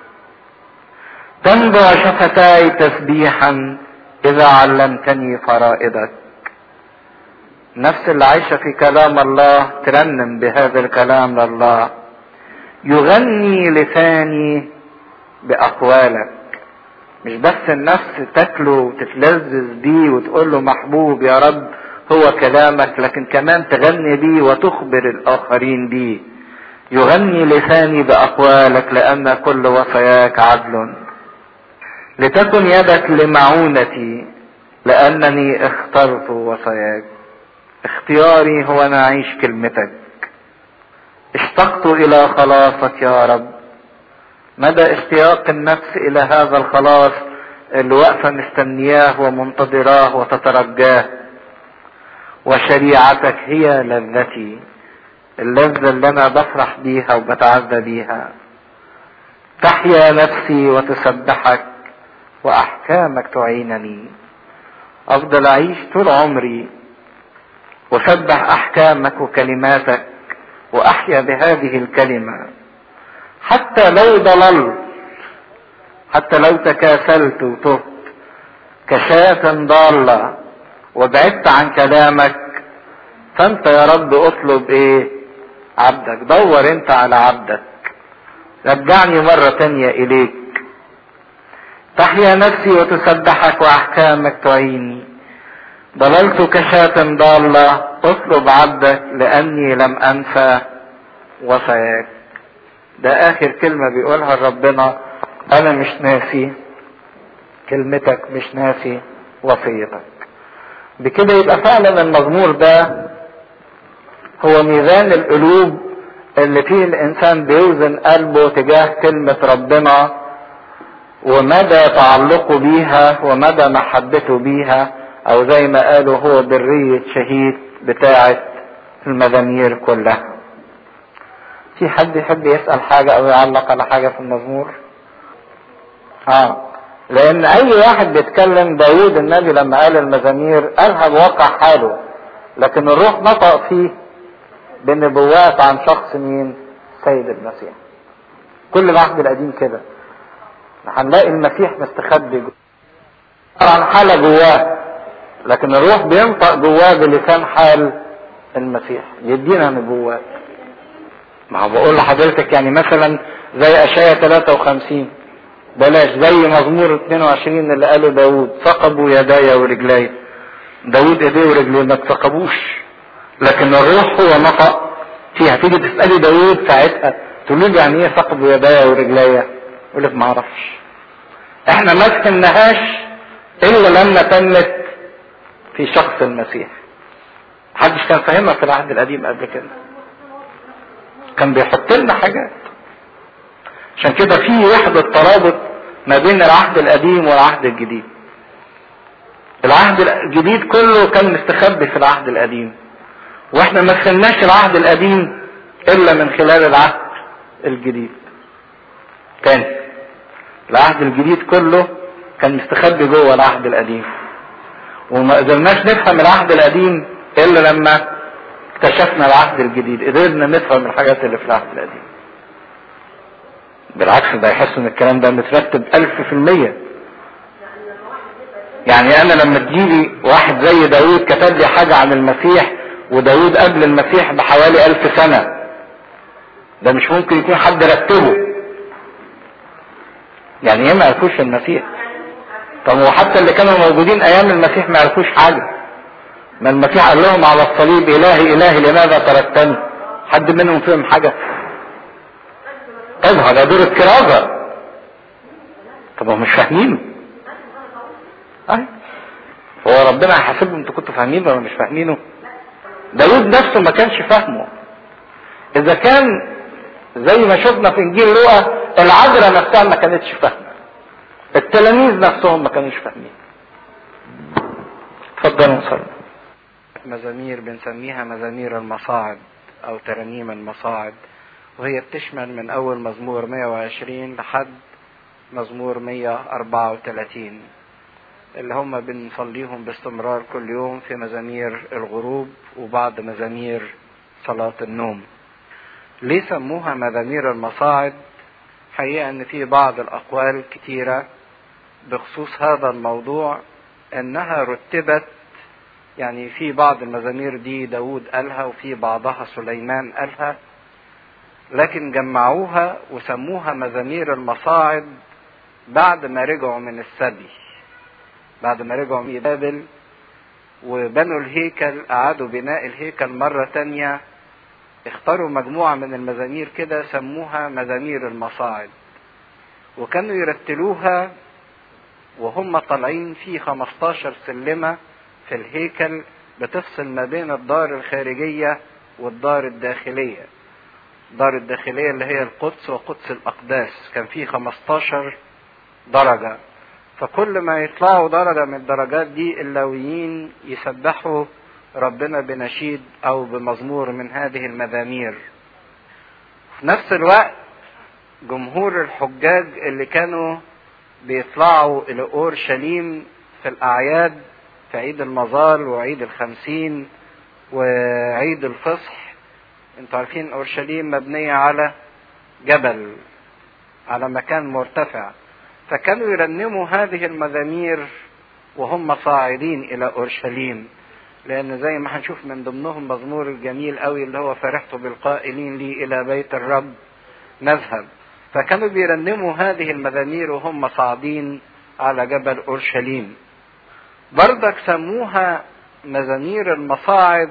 تنبع شفتاي تسبيحا اذا علمتني فرائضك نفس اللي عايشة في كلام الله ترنم بهذا الكلام لله يغني لساني بأقوالك مش بس النفس تاكله وتتلذذ بيه وتقول له محبوب يا رب هو كلامك لكن كمان تغني بيه وتخبر الآخرين بيه يغني لساني بأقوالك لأن كل وصاياك عدل لتكن يدك لمعونتي لأنني اخترت وصاياك اختياري هو أن أعيش كلمتك اشتقت إلى خلاصك يا رب مدى اشتياق النفس إلى هذا الخلاص اللي واقفة مستنياه ومنتظراه وتترجاه وشريعتك هي لذتي اللذة اللي أنا بفرح بيها وبتعزى بيها تحيا نفسي وتسبحك واحكامك تعينني افضل اعيش طول عمري وسبح احكامك وكلماتك واحيا بهذه الكلمه حتى لو ضللت حتى لو تكاسلت وتهت كشاة ضالة وبعدت عن كلامك فانت يا رب اطلب ايه عبدك دور انت على عبدك رجعني مرة تانية اليك تحيا نفسي وتسبحك واحكامك تعيني ضللت كشاة ضالة اطلب عبدك لاني لم انسى وصاياك ده اخر كلمة بيقولها ربنا انا مش ناسي كلمتك مش ناسي وصيتك بكده يبقى فعلا المزمور ده هو ميزان القلوب اللي فيه الانسان بيوزن قلبه تجاه كلمة ربنا ومدى تعلقه بيها ومدى محبته بيها او زي ما قالوا هو برية شهيد بتاعة المزامير كلها في حد يحب يسأل حاجة او يعلق على حاجة في المزمور اه لان اي واحد بيتكلم داود النبي لما قال المزامير قالها بواقع حاله لكن الروح نطق فيه بنبوات عن شخص مين سيد المسيح كل العهد القديم كده هنلاقي المسيح مستخبي جوه عن حالة جواه لكن الروح بينطق جواه بلسان حال المسيح يدينا نبوات ما هو بقول لحضرتك يعني مثلا زي اشعياء 53 بلاش زي مزمور 22 اللي قاله داود ثقبوا يداي ورجلي داود ايديه ورجليه ما اتثقبوش لكن الروح هو نطق فيها تيجي تسالي داود ساعتها تقول له يعني ايه ثقبوا يداي ورجلي يقول لك ما اعرفش احنا ما فهمناهاش الا لما تمت في شخص المسيح محدش كان فاهمها في العهد القديم قبل كده كان بيحط لنا حاجات عشان كده في وحدة ترابط ما بين العهد القديم والعهد الجديد العهد الجديد كله كان مستخبي في العهد القديم واحنا ما فهمناش العهد القديم الا من خلال العهد الجديد تاني العهد الجديد كله كان مستخبي جوه العهد القديم وما قدرناش نفهم العهد القديم الا لما اكتشفنا العهد الجديد قدرنا نفهم الحاجات اللي في العهد القديم بالعكس ده يحس ان الكلام ده مترتب الف في المية يعني انا لما تجيلي واحد زي داود كتب لي حاجة عن المسيح وداود قبل المسيح بحوالي الف سنة ده مش ممكن يكون حد رتبه يعني ايه ما يعرفوش المسيح طب وحتى اللي كانوا موجودين ايام المسيح ما يعرفوش حاجة ما المسيح قال لهم على الصليب الهي الهي لماذا تركتني حد منهم فهم حاجة طب هذا دور الكرازة طب هم مش فاهمين أي. هو ربنا هيحاسبهم انتوا كنتوا فاهمين ولا مش فاهمينه داود نفسه ما كانش فاهمه اذا كان زي ما شفنا في انجيل لوقا العذراء نفسها ما كانتش فاهمه التلاميذ نفسهم ما كانوش فاهمين اتفضلوا نصلي مزامير بنسميها مزامير المصاعد او ترانيم المصاعد وهي بتشمل من اول مزمور 120 لحد مزمور 134 اللي هم بنصليهم باستمرار كل يوم في مزامير الغروب وبعض مزامير صلاة النوم ليه سموها مزامير المصاعد حقيقة ان في بعض الاقوال كتيرة بخصوص هذا الموضوع انها رتبت يعني في بعض المزامير دي داود قالها وفي بعضها سليمان قالها لكن جمعوها وسموها مزامير المصاعد بعد ما رجعوا من السبي بعد ما رجعوا من بابل وبنوا الهيكل أعادوا بناء الهيكل مرة تانية اختاروا مجموعة من المزامير كده سموها مزامير المصاعد وكانوا يرتلوها وهم طالعين في 15 سلمة في الهيكل بتفصل ما بين الدار الخارجية والدار الداخلية الدار الداخلية اللي هي القدس وقدس الأقداس كان في 15 درجة فكل ما يطلعوا درجة من الدرجات دي اللاويين يسبحوا ربنا بنشيد أو بمزمور من هذه المزامير في نفس الوقت جمهور الحجاج اللي كانوا بيطلعوا إلى أورشليم في الأعياد في عيد المظال وعيد الخمسين وعيد الفصح انتوا عارفين اورشليم مبنية على جبل على مكان مرتفع فكانوا يرنموا هذه المزامير وهم صاعدين الى اورشليم لان زي ما هنشوف من ضمنهم مزمور الجميل قوي اللي هو فرحت بالقائلين لي الى بيت الرب نذهب فكانوا بيرنموا هذه المزامير وهم صاعدين على جبل اورشليم بردك سموها مزامير المصاعد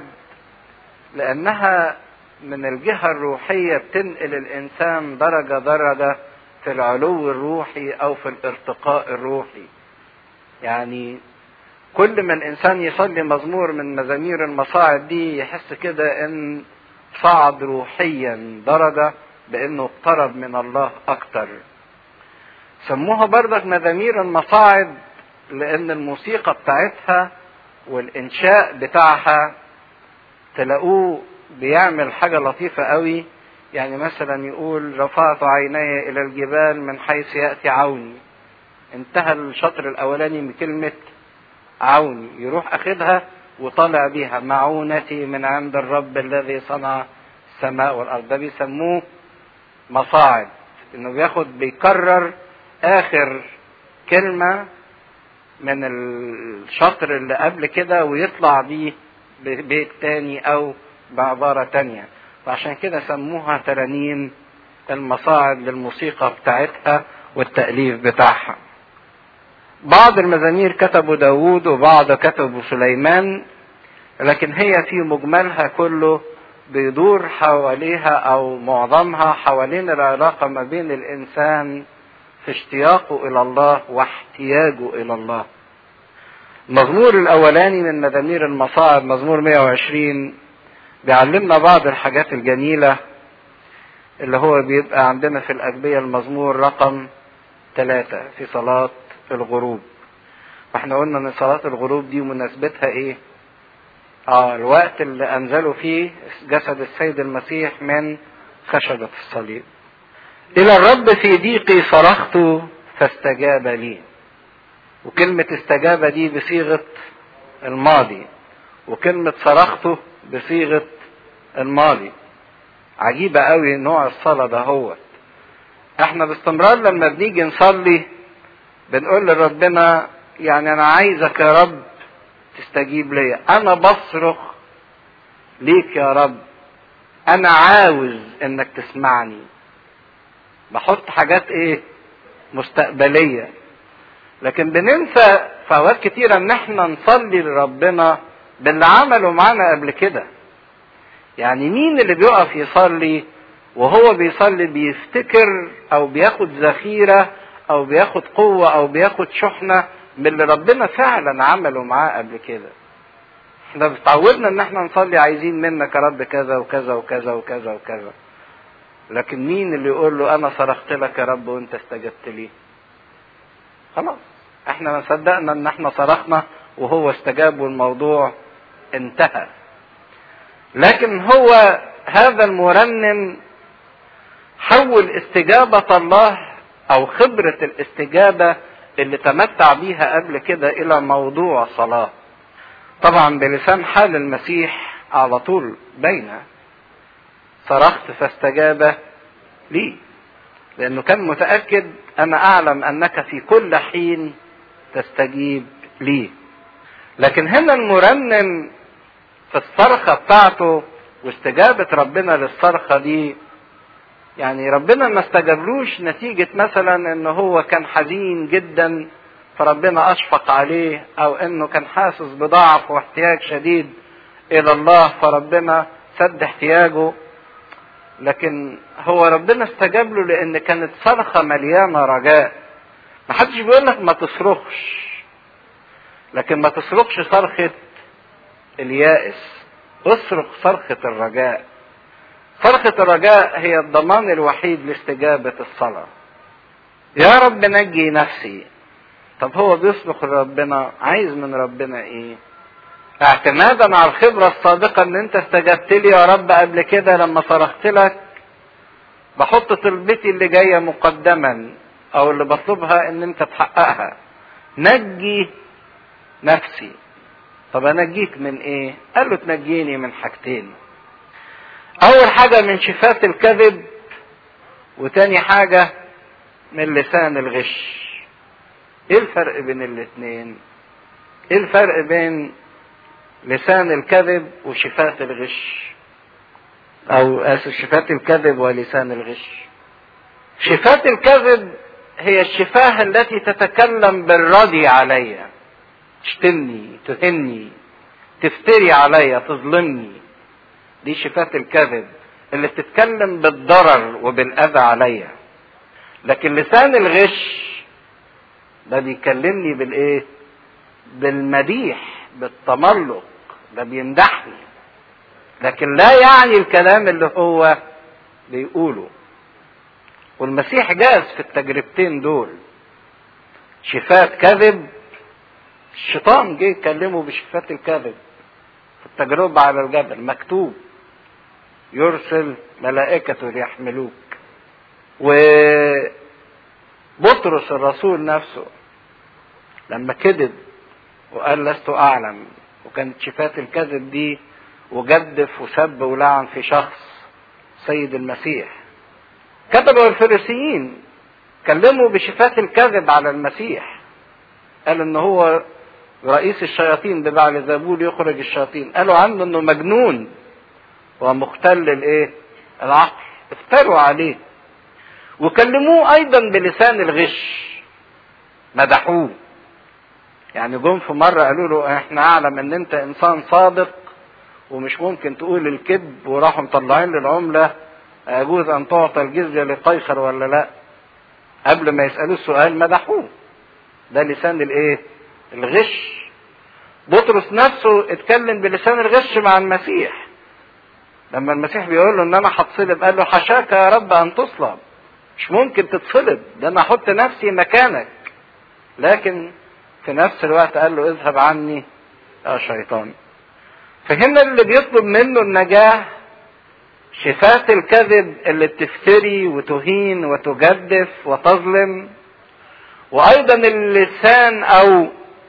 لانها من الجهه الروحيه بتنقل الانسان درجه درجه في العلو الروحي او في الارتقاء الروحي يعني كل ما الانسان يصلي مزمور من مزامير المصاعد دي يحس كده ان صعد روحيا درجة بانه اقترب من الله اكتر سموها بردك مزامير المصاعد لان الموسيقى بتاعتها والانشاء بتاعها تلاقوه بيعمل حاجة لطيفة قوي يعني مثلا يقول رفعت عيني الى الجبال من حيث يأتي عوني انتهى الشطر الاولاني بكلمة عوني يروح اخدها وطالع بيها معونتي من عند الرب الذي صنع السماء والارض ده بيسموه مصاعد انه بياخد بيكرر اخر كلمة من الشطر اللي قبل كده ويطلع بيه ببيت تاني او بعبارة تانية وعشان كده سموها ترانيم المصاعد للموسيقى بتاعتها والتأليف بتاعها بعض المزامير كتبه داوود وبعض كتبه سليمان لكن هي في مجملها كله بيدور حواليها او معظمها حوالين العلاقة ما بين الانسان في اشتياقه الى الله واحتياجه الى الله المزمور الاولاني من مزامير المصاعد مزمور 120 بيعلمنا بعض الحاجات الجميلة اللي هو بيبقى عندنا في الأجبية المزمور رقم ثلاثة في صلاة الغروب واحنا قلنا ان صلاة الغروب دي مناسبتها ايه اه الوقت اللي انزلوا فيه جسد السيد المسيح من خشبة الصليب الى الرب في ضيقي صرخت فاستجاب لي وكلمة استجاب دي بصيغة الماضي وكلمة صرخته بصيغة الماضي عجيبة قوي نوع الصلاة ده هو احنا باستمرار لما بنيجي نصلي بنقول لربنا يعني انا عايزك يا رب تستجيب لي انا بصرخ ليك يا رب انا عاوز انك تسمعني بحط حاجات ايه مستقبلية لكن بننسى في اوقات كتيرة ان احنا نصلي لربنا باللي عمله معانا قبل كده يعني مين اللي بيقف يصلي وهو بيصلي بيفتكر او بياخد ذخيرة او بياخد قوة او بياخد شحنة من اللي ربنا فعلا عمله معاه قبل كده احنا اتعودنا ان احنا نصلي عايزين منك يا رب كذا وكذا وكذا وكذا وكذا لكن مين اللي يقول له انا صرخت لك يا رب وانت استجبت لي خلاص احنا ما صدقنا ان احنا صرخنا وهو استجاب والموضوع انتهى لكن هو هذا المرنم حول استجابة الله او خبرة الاستجابة اللي تمتع بيها قبل كده الى موضوع صلاة طبعا بلسان حال المسيح على طول باينة صرخت فاستجاب لي لانه كان متأكد انا اعلم انك في كل حين تستجيب لي لكن هنا المرنم في الصرخة بتاعته واستجابة ربنا للصرخة دي يعني ربنا ما استجابلوش نتيجة مثلا ان هو كان حزين جدا فربنا اشفق عليه او انه كان حاسس بضعف واحتياج شديد الى الله فربنا سد احتياجه لكن هو ربنا استجاب له لان كانت صرخة مليانة رجاء ما حدش بيقول لك ما تصرخش لكن ما تصرخش صرخة اليائس اصرخ صرخة الرجاء صرخة الرجاء هي الضمان الوحيد لاستجابة الصلاة يا رب نجي نفسي طب هو بيصرخ لربنا عايز من ربنا ايه اعتمادا على الخبرة السابقة ان انت استجبت لي يا رب قبل كده لما صرخت لك بحط طلبتي اللي جاية مقدما او اللي بطلبها ان انت تحققها نجي نفسي طب انجيك من ايه قال له تنجيني من حاجتين اول حاجة من شفاة الكذب وتاني حاجة من لسان الغش ايه الفرق بين الاتنين ايه الفرق بين لسان الكذب وشفاة الغش او اسف شفاة الكذب ولسان الغش شفاة الكذب هي الشفاه التي تتكلم بالرضي علي تشتمني تهني تفتري عليا تظلمني دي شفاه الكذب اللي بتتكلم بالضرر وبالاذى عليا لكن لسان الغش ده بيكلمني بالايه بالمديح بالتملق ده بيمدحني لكن لا يعني الكلام اللي هو بيقوله والمسيح جاز في التجربتين دول شفات كذب الشيطان جه يكلمه بشفات الكذب في التجربة على الجبل مكتوب يرسل ملائكته ليحملوك وبطرس الرسول نفسه لما كذب وقال لست اعلم وكانت شفات الكذب دي وجدف وسب ولعن في شخص سيد المسيح كتبوا الفريسيين كلموا بشفات الكذب على المسيح قال ان هو رئيس الشياطين ببعل زبول يخرج الشياطين قالوا عنه انه مجنون ومختل الايه العقل افتروا عليه وكلموه ايضا بلسان الغش مدحوه يعني جم في مرة قالوا له احنا اعلم ان انت انسان صادق ومش ممكن تقول الكذب وراحوا مطلعين للعملة يجوز ان تعطى الجزية لقيصر ولا لا قبل ما يسألوه السؤال مدحوه ده لسان الايه الغش بطرس نفسه اتكلم بلسان الغش مع المسيح لما المسيح بيقول له ان انا هتصلب قال له حشاك يا رب ان تصلب مش ممكن تتصلب ده انا احط نفسي مكانك لكن في نفس الوقت قال له اذهب عني يا شيطان فهنا اللي بيطلب منه النجاة شفات الكذب اللي بتفتري وتهين وتجدف وتظلم وايضا اللسان او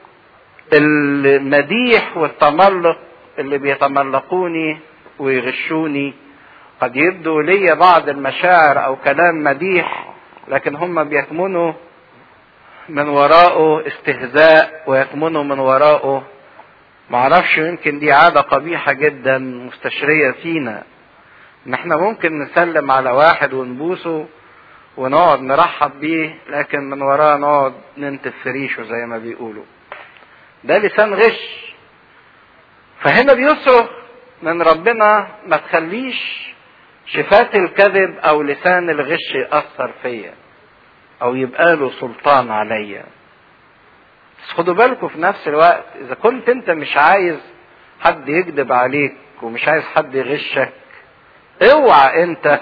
المديح والتملق اللي بيتملقوني ويغشوني قد يبدو لي بعض المشاعر او كلام مديح لكن هم بيكمنوا من وراءه استهزاء ويكمنوا من وراءه معرفش يمكن دي عادة قبيحة جدا مستشرية فينا ان احنا ممكن نسلم على واحد ونبوسه ونقعد نرحب بيه لكن من وراه نقعد ننتف في ريشه زي ما بيقولوا ده لسان غش فهنا بيصرخ من ربنا ما تخليش شفات الكذب او لسان الغش يأثر فيا او يبقى له سلطان عليا بس خدوا بالكم في نفس الوقت اذا كنت انت مش عايز حد يكذب عليك ومش عايز حد يغشك اوعى انت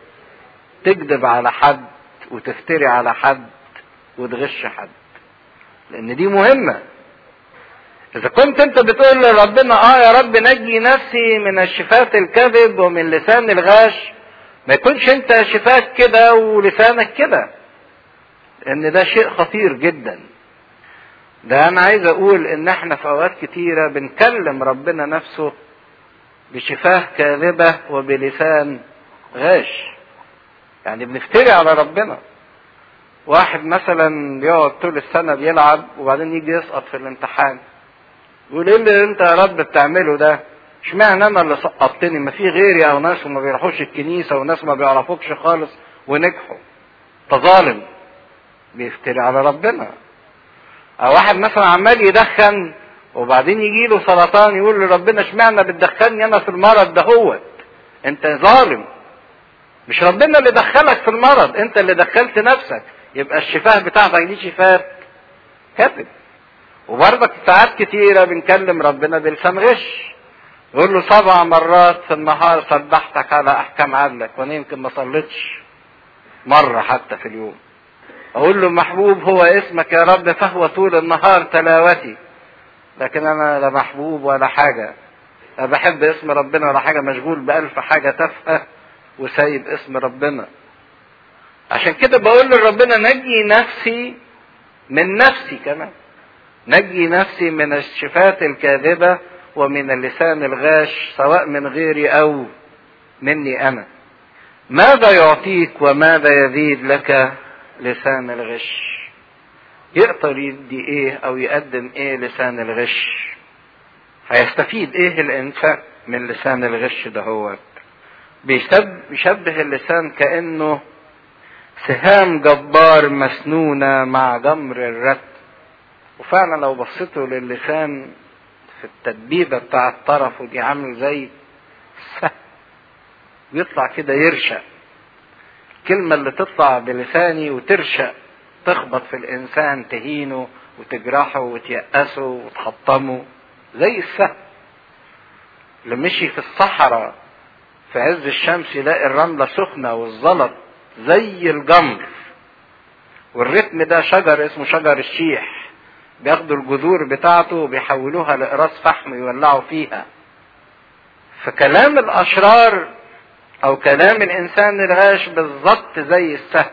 تكذب على حد وتفتري على حد وتغش حد لان دي مهمه اذا كنت انت بتقول لربنا اه يا رب نجي نفسي من الشفات الكذب ومن لسان الغاش ما يكونش انت شفاك كده ولسانك كده لان ده شيء خطير جدا ده انا عايز اقول ان احنا في اوقات كتيره بنكلم ربنا نفسه بشفاه كاذبه وبلسان غاش يعني بنفتري على ربنا واحد مثلا بيقعد طول السنه بيلعب وبعدين يجي يسقط في الامتحان يقول ايه اللي انت يا رب بتعمله ده اشمعنى انا اللي سقطتني ما في غيري او ناس ما بيروحوش الكنيسه وناس ما بيعرفوكش خالص ونجحوا تظالم بيفتري على ربنا او واحد مثلا عمال يدخن وبعدين يجي له سرطان يقول لربنا اشمعنى بتدخلني انا في المرض ده هو انت ظالم مش ربنا اللي دخلك في المرض انت اللي دخلت نفسك يبقى الشفاه بتاعتك دي شفاه كذب وبرضك ساعات كتيرة بنكلم ربنا بلسان غش يقول له سبع مرات في النهار سبحتك على احكام عدلك وانا يمكن ما صليتش مرة حتى في اليوم اقول له محبوب هو اسمك يا رب فهو طول النهار تلاوتي لكن انا لا محبوب ولا حاجة لا بحب اسم ربنا ولا حاجة مشغول بألف حاجة تافهة وسايب اسم ربنا عشان كده بقول لربنا نجي نفسي من نفسي كمان نجي نفسي من الشفات الكاذبة ومن اللسان الغاش سواء من غيري أو مني أنا ماذا يعطيك وماذا يزيد لك لسان الغش يقدر يدي ايه او يقدم ايه لسان الغش هيستفيد ايه الانسان من لسان الغش ده هو بيشبه اللسان كانه سهام جبار مسنونة مع جمر الرتب وفعلا لو بصيتوا للسان في التدبيبة بتاع الطرف ودي عامل زي السهم بيطلع كده يرشق الكلمة اللي تطلع بلساني وترشق تخبط في الإنسان تهينه وتجرحه وتيأسه وتحطمه زي السهم اللي مشي في الصحراء في عز الشمس يلاقي الرملة سخنة والزلط زي الجمر والرتم ده شجر اسمه شجر الشيح بياخدوا الجذور بتاعته وبيحولوها لإقراص فحم يولعوا فيها فكلام الأشرار أو كلام الإنسان الغاش بالظبط زي السهم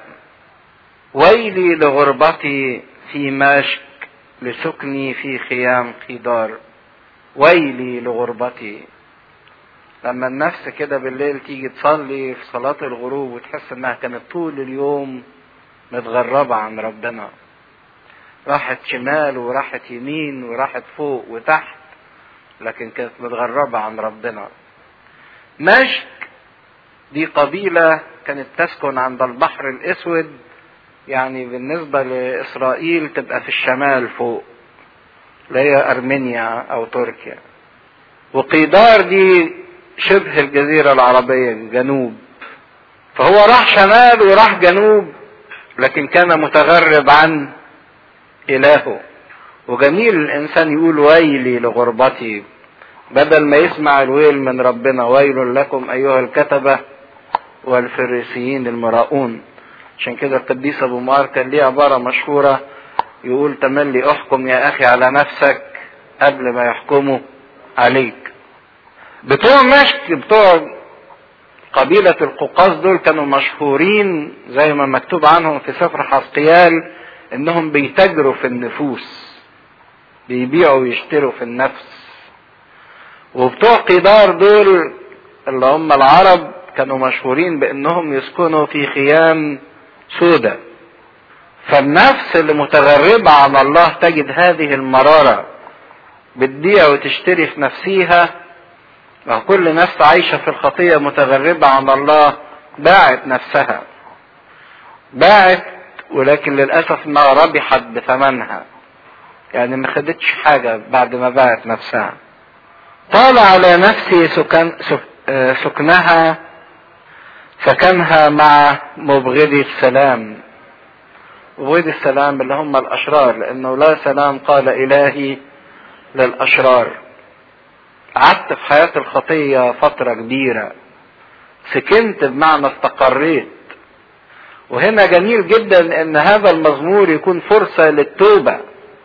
ويلي لغربتي في مشك لسكني في خيام خضار ويلي لغربتي لما النفس كده بالليل تيجي تصلي في صلاة الغروب وتحس انها كانت طول اليوم متغربة عن ربنا راحت شمال وراحت يمين وراحت فوق وتحت لكن كانت متغربة عن ربنا مشك دي قبيلة كانت تسكن عند البحر الاسود يعني بالنسبة لإسرائيل تبقى في الشمال فوق اللي هي أرمينيا أو تركيا وقيدار دي شبه الجزيرة العربية الجنوب فهو راح شمال وراح جنوب لكن كان متغرب عن إلهه وجميل الإنسان يقول ويلي لغربتي بدل ما يسمع الويل من ربنا ويل لكم أيها الكتبة والفريسيين المراؤون عشان كده القديس أبو مار كان ليه عبارة مشهورة يقول تملي احكم يا أخي على نفسك قبل ما يحكموا عليك بتوع مشك بتوع قبيلة القوقاز دول كانوا مشهورين زي ما مكتوب عنهم في سفر حسقيال انهم بيتاجروا في النفوس بيبيعوا ويشتروا في النفس وبتوع قدار دول اللي هم العرب كانوا مشهورين بانهم يسكنوا في خيام سودة فالنفس اللي متغربة عن الله تجد هذه المرارة بتبيع وتشتري في نفسيها ما كل نفس عايشة في الخطية متغربة عن الله باعت نفسها باعت ولكن للأسف ما ربحت بثمنها يعني ما خدتش حاجة بعد ما باعت نفسها طال على نفسي سكن سكنها سكنها مع مبغضي السلام مبغضي السلام اللي هم الأشرار لأنه لا سلام قال إلهي للأشرار قعدت في حياة الخطية فترة كبيرة سكنت بمعنى استقريت وهنا جميل جدا ان هذا المزمور يكون فرصة للتوبة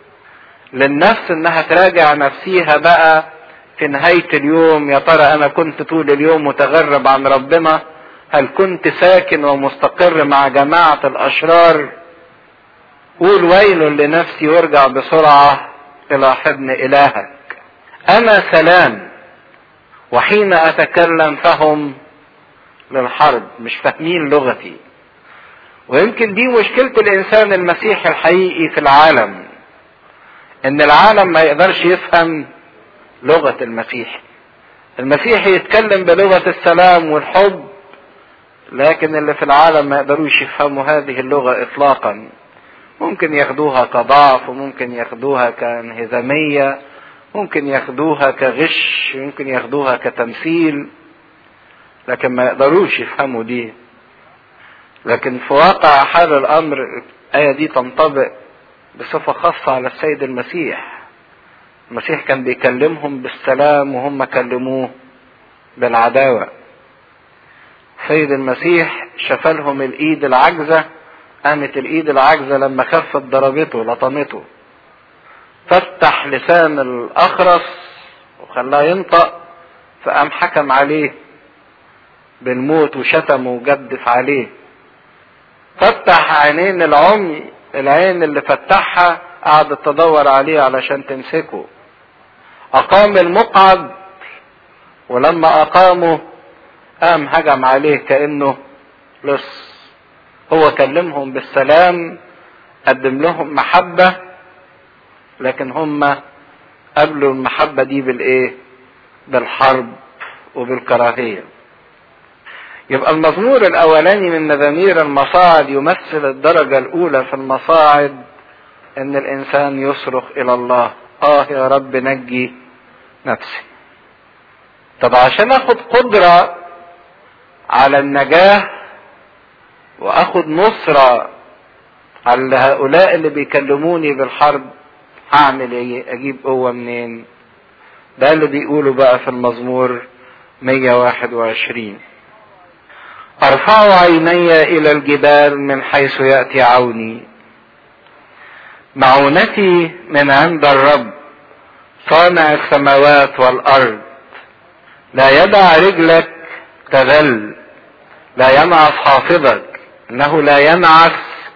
للنفس انها تراجع نفسيها بقى في نهاية اليوم يا ترى انا كنت طول اليوم متغرب عن ربنا هل كنت ساكن ومستقر مع جماعة الاشرار قول ويل لنفسي وارجع بسرعة الى حضن الهك انا سلام وحين اتكلم فهم للحرب مش فاهمين لغتي ويمكن دي مشكلة الانسان المسيحي الحقيقي في العالم ان العالم ما يقدرش يفهم لغة المسيح المسيحي يتكلم بلغة السلام والحب لكن اللي في العالم ما يقدروش يفهموا هذه اللغة اطلاقا ممكن ياخدوها كضعف وممكن ياخدوها كانهزامية ممكن ياخدوها كغش ممكن ياخدوها كتمثيل لكن ما يقدروش يفهموا دي لكن في واقع حال الامر الايه دي تنطبق بصفه خاصه على السيد المسيح المسيح كان بيكلمهم بالسلام وهم كلموه بالعداوه سيد المسيح شفلهم الايد العجزه قامت الايد العجزه لما خفت ضربته لطمته فتح لسان الاخرس وخلاه ينطق فقام حكم عليه بالموت وشتمه وجدف عليه فتح عينين العمي العين اللي فتحها قعدت تدور عليه علشان تمسكه اقام المقعد ولما اقامه قام هجم عليه كانه لص هو كلمهم بالسلام قدم لهم محبه لكن هم قبلوا المحبه دي بالايه بالحرب وبالكراهيه يبقى المزمور الاولاني من مزامير المصاعد يمثل الدرجة الاولى في المصاعد ان الانسان يصرخ الى الله اه يا رب نجي نفسي طب عشان اخد قدرة على النجاة واخد نصرة على هؤلاء اللي بيكلموني بالحرب هعمل ايه اجيب قوة منين ده اللي بيقوله بقى في المزمور 121 ارفع عيني الى الجبال من حيث ياتي عوني معونتي من عند الرب صانع السماوات والارض لا يدع رجلك تذل لا ينعس حافظك انه لا ينعس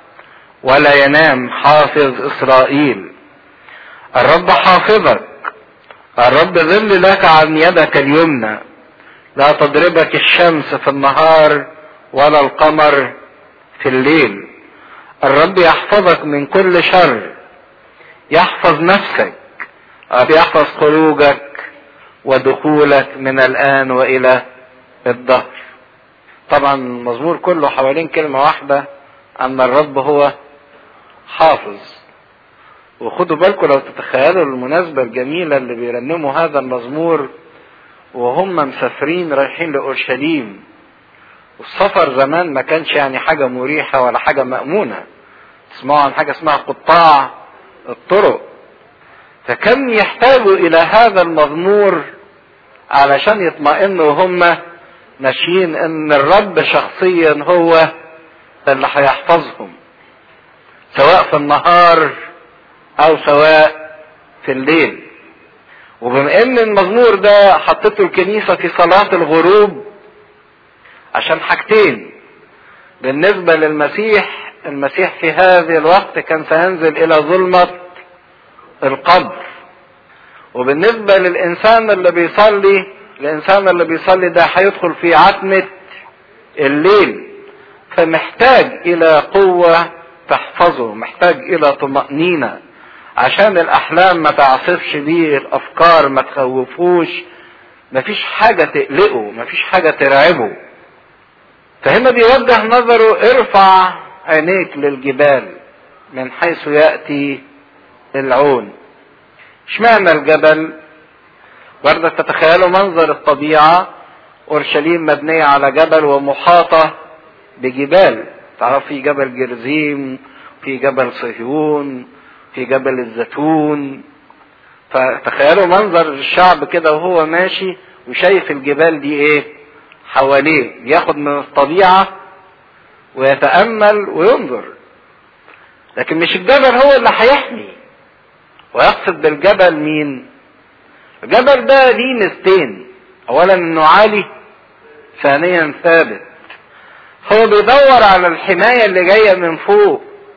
ولا ينام حافظ اسرائيل الرب حافظك الرب ظل لك عن يدك اليمنى لا تضربك الشمس في النهار ولا القمر في الليل الرب يحفظك من كل شر يحفظ نفسك يحفظ خروجك ودخولك من الآن وإلى الدهر طبعا المزمور كله حوالين كلمة واحدة أن الرب هو حافظ وخدوا بالكم لو تتخيلوا المناسبة الجميلة اللي بيرنموا هذا المزمور وهم مسافرين رايحين لأورشليم والسفر زمان ما كانش يعني حاجة مريحة ولا حاجة مأمونة تسمعوا عن حاجة اسمها قطاع الطرق فكم يحتاجوا إلى هذا المزمور علشان يطمئنوا هم ماشيين ان الرب شخصيا هو اللي هيحفظهم سواء في النهار او سواء في الليل وبما ان المزمور ده حطته الكنيسة في صلاة الغروب عشان حاجتين بالنسبة للمسيح المسيح في هذا الوقت كان سينزل الى ظلمة القبر وبالنسبة للإنسان اللي بيصلي الإنسان اللي بيصلي ده هيدخل في عتمة الليل فمحتاج إلى قوة تحفظه محتاج إلى طمأنينة عشان الأحلام ما تعصفش بيه الأفكار ما تخوفوش مفيش حاجة تقلقه مفيش حاجة ترعبه فهنا بيوجه نظره ارفع عينيك للجبال من حيث يأتي العون اشمعنى الجبل برضه تتخيلوا منظر الطبيعة اورشليم مبنية على جبل ومحاطة بجبال تعرف في جبل جرزيم في جبل صهيون في جبل الزيتون فتخيلوا منظر الشعب كده وهو ماشي وشايف الجبال دي ايه حواليه بياخد من الطبيعة ويتأمل وينظر لكن مش الجبل هو اللي هيحمي ويقصد بالجبل مين الجبل ده ليه ميزتين اولا انه عالي ثانيا ثابت هو بيدور على الحماية اللي جاية من فوق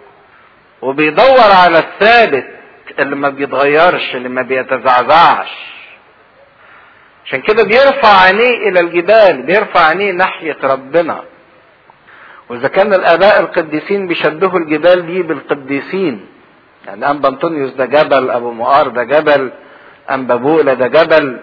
وبيدور على الثابت اللي ما بيتغيرش اللي ما بيتزعزعش عشان كده بيرفع عينيه الى الجبال بيرفع عينيه ناحية ربنا واذا كان الاباء القديسين بيشبهوا الجبال دي بالقديسين يعني انبا انطونيوس ده جبل ابو مؤار ده جبل انبا بولا ده جبل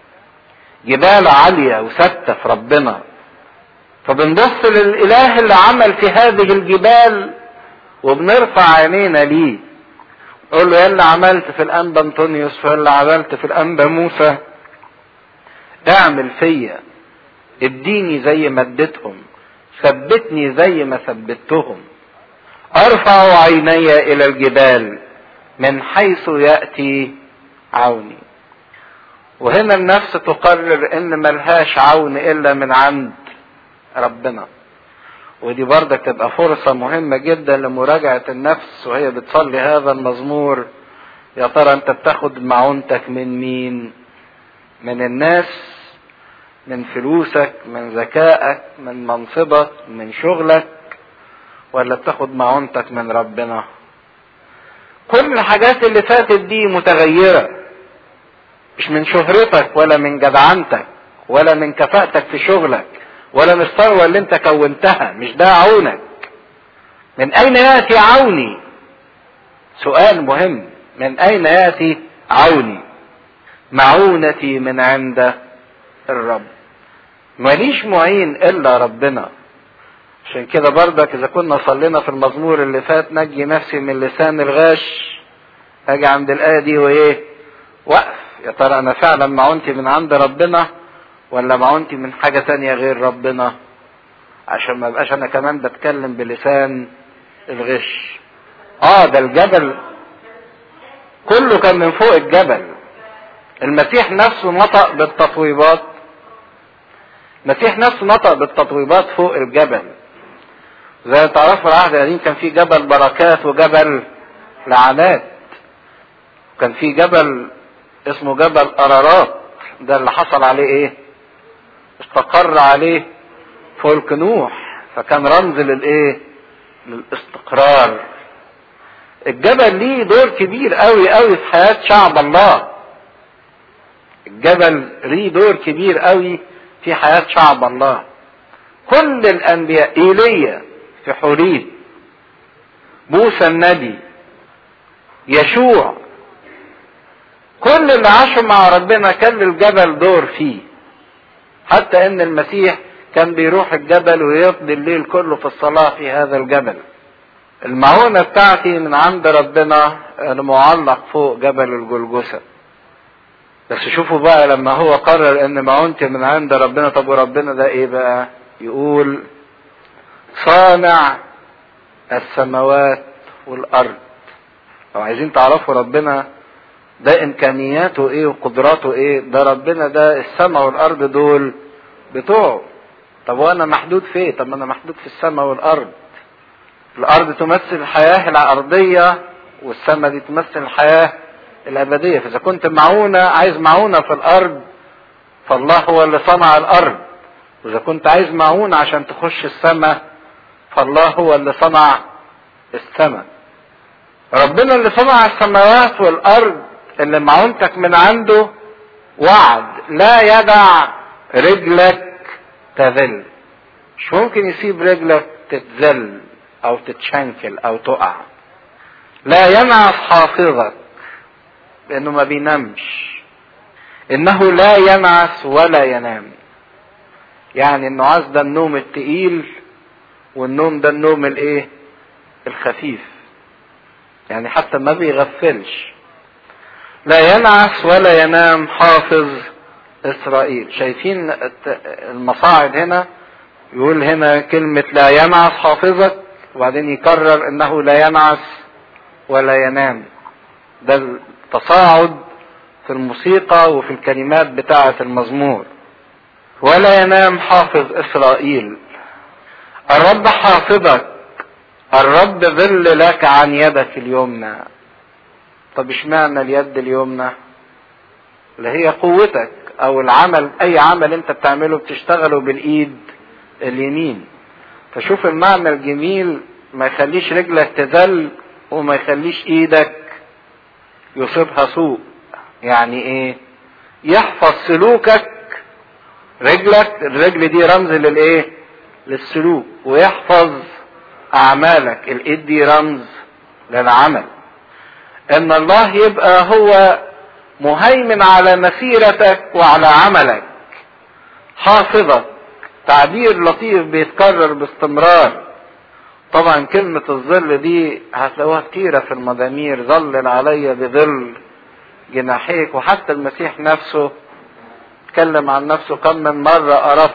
جبال عالية وثابتة في ربنا فبنبص للاله اللي عمل في هذه الجبال وبنرفع عينينا ليه نقول له يا اللي عملت في الانبا انطونيوس ويا اللي عملت في الانبا موسى اعمل فيا اديني زي ما اديتهم ثبتني زي ما ثبتهم ارفع عيني الى الجبال من حيث ياتي عوني وهنا النفس تقرر ان ملهاش عون الا من عند ربنا ودي برضك تبقى فرصة مهمة جدا لمراجعة النفس وهي بتصلي هذا المزمور يا ترى انت بتاخد معونتك من مين من الناس من فلوسك من ذكائك من منصبك من شغلك ولا بتاخد معونتك من ربنا كل الحاجات اللي فاتت دي متغيرة مش من شهرتك ولا من جدعنتك ولا من كفاءتك في شغلك ولا من الثروة اللي انت كونتها مش ده عونك من اين ياتي عوني سؤال مهم من اين ياتي عوني معونتي من عند الرب ماليش معين الا ربنا عشان كده برضك اذا كنا صلينا في المزمور اللي فات نجي نفسي من لسان الغاش اجي عند الايه دي وايه وقف يا ترى انا فعلا معونتي من عند ربنا ولا معونتي من حاجه تانية غير ربنا عشان ما بقاش انا كمان بتكلم بلسان الغش اه ده الجبل كله كان من فوق الجبل المسيح نفسه نطق بالتطويبات المسيح نفسه نطق بالتطويبات فوق الجبل زي تعرفوا العهد القديم كان في جبل بركات وجبل لعنات كان في جبل اسمه جبل قرارات ده اللي حصل عليه ايه استقر عليه فلك نوح فكان رمز للايه للاستقرار الجبل ليه دور كبير قوي قوي في حياة شعب الله الجبل ليه دور كبير قوي في حياة شعب الله كل الانبياء ايليا في حوريب موسى النبي يشوع كل اللي عاشوا مع ربنا كان للجبل دور فيه حتى ان المسيح كان بيروح الجبل ويقضي الليل كله في الصلاة في هذا الجبل المعونة بتاعتي من عند ربنا انا معلق فوق جبل الجلجسة بس شوفوا بقى لما هو قرر ان معونتي من عند ربنا طب وربنا ده ايه بقى يقول صانع السماوات والارض لو عايزين تعرفوا ربنا ده امكانياته ايه وقدراته ايه ده ربنا ده السماء والارض دول بتوعه طب وانا محدود في ايه طب ما انا محدود في السماء والارض الارض تمثل الحياة الارضية والسماء دي تمثل الحياة الابدية فاذا كنت معونة عايز معونة في الارض فالله هو اللي صنع الارض واذا كنت عايز معونة عشان تخش السماء فالله هو اللي صنع السماء ربنا اللي صنع السماوات والارض اللي معونتك من عنده وعد لا يدع رجلك تذل مش ممكن يسيب رجلك تتذل او تتشنكل او تقع لا ينعس حافظك لانه ما بينامش انه لا ينعس ولا ينام يعني النعاس ده النوم التقيل والنوم ده النوم الايه الخفيف يعني حتى ما بيغفلش لا ينعس ولا ينام حافظ اسرائيل شايفين المصاعد هنا يقول هنا كلمة لا ينعس حافظك وبعدين يكرر انه لا ينعس ولا ينام ده التصاعد في الموسيقى وفي الكلمات بتاعة المزمور ولا ينام حافظ اسرائيل الرب حافظك الرب ظل لك عن يدك اليمنى طب اشمعنى اليد اليمنى اللي هي قوتك او العمل اي عمل انت بتعمله بتشتغله بالايد اليمين فشوف المعنى الجميل ما يخليش رجلك تذل وما يخليش ايدك يصيبها سوء يعني ايه يحفظ سلوكك رجلك الرجل دي رمز للايه للسلوك ويحفظ اعمالك الايد دي رمز للعمل ان الله يبقى هو مهيمن على مسيرتك وعلى عملك حافظك تعبير لطيف بيتكرر باستمرار طبعا كلمة الظل دي هتلاقوها كتيرة في المزامير ظلل علي بظل جناحيك وحتى المسيح نفسه اتكلم عن نفسه كم من مرة أردت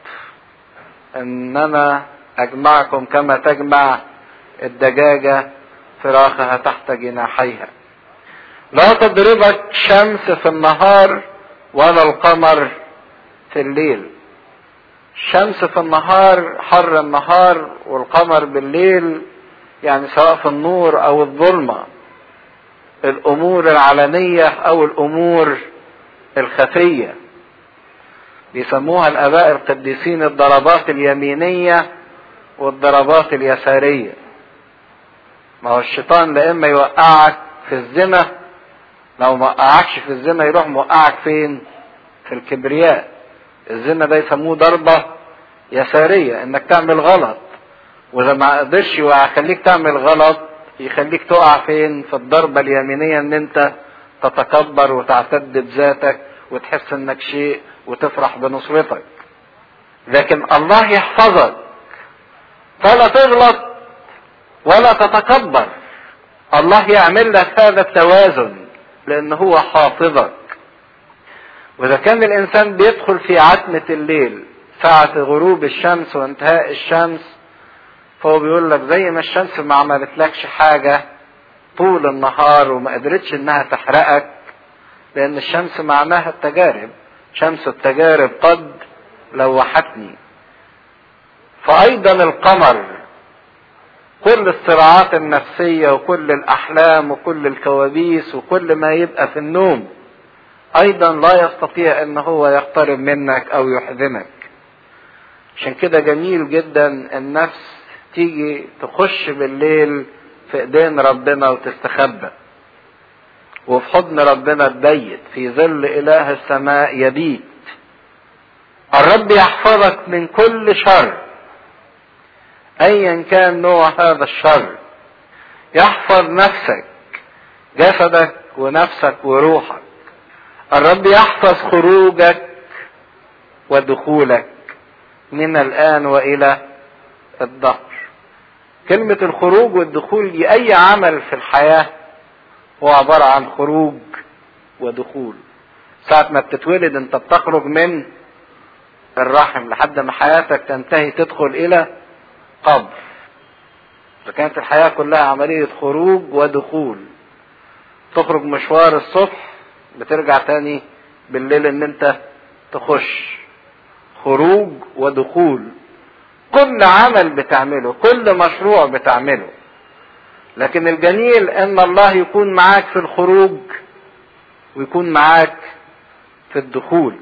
ان انا اجمعكم كما تجمع الدجاجة فراخها تحت جناحيها لا تضربك شمس في النهار ولا القمر في الليل الشمس في النهار حر النهار والقمر بالليل يعني سواء في النور او الظلمة الامور العلنية او الامور الخفية بيسموها الاباء القديسين الضربات اليمينية والضربات اليسارية ما هو الشيطان لا اما يوقعك في الزنا لو ما وقعكش في الزنا يروح موقعك فين في الكبرياء الزنا ده يسموه ضربة يسارية انك تعمل غلط واذا ما قدرش يخليك تعمل غلط يخليك تقع فين في الضربة اليمينية ان انت تتكبر وتعتد بذاتك وتحس انك شيء وتفرح بنصرتك لكن الله يحفظك فلا تغلط ولا تتكبر الله يعمل لك هذا التوازن لان هو حافظك واذا كان الانسان بيدخل في عتمة الليل ساعة غروب الشمس وانتهاء الشمس فهو بيقول لك زي ما الشمس ما عملتلكش حاجة طول النهار وما قدرتش انها تحرقك لان الشمس معناها التجارب شمس التجارب قد لوحتني فايضا القمر كل الصراعات النفسية وكل الاحلام وكل الكوابيس وكل ما يبقى في النوم ايضا لا يستطيع ان هو يقترب منك او يحزنك عشان كده جميل جدا النفس تيجي تخش بالليل في ايدين ربنا وتستخبى وفي حضن ربنا تبيت في ظل اله السماء يبيت الرب يحفظك من كل شر ايا كان نوع هذا الشر يحفظ نفسك جسدك ونفسك وروحك الرب يحفظ خروجك ودخولك من الان والى الدهر كلمة الخروج والدخول دي أي عمل في الحياة هو عبارة عن خروج ودخول ساعة ما بتتولد انت بتخرج من الرحم لحد ما حياتك تنتهي تدخل إلى قبر فكانت الحياة كلها عملية خروج ودخول تخرج مشوار الصبح بترجع تاني بالليل ان انت تخش خروج ودخول كل عمل بتعمله كل مشروع بتعمله لكن الجميل ان الله يكون معاك في الخروج ويكون معاك في الدخول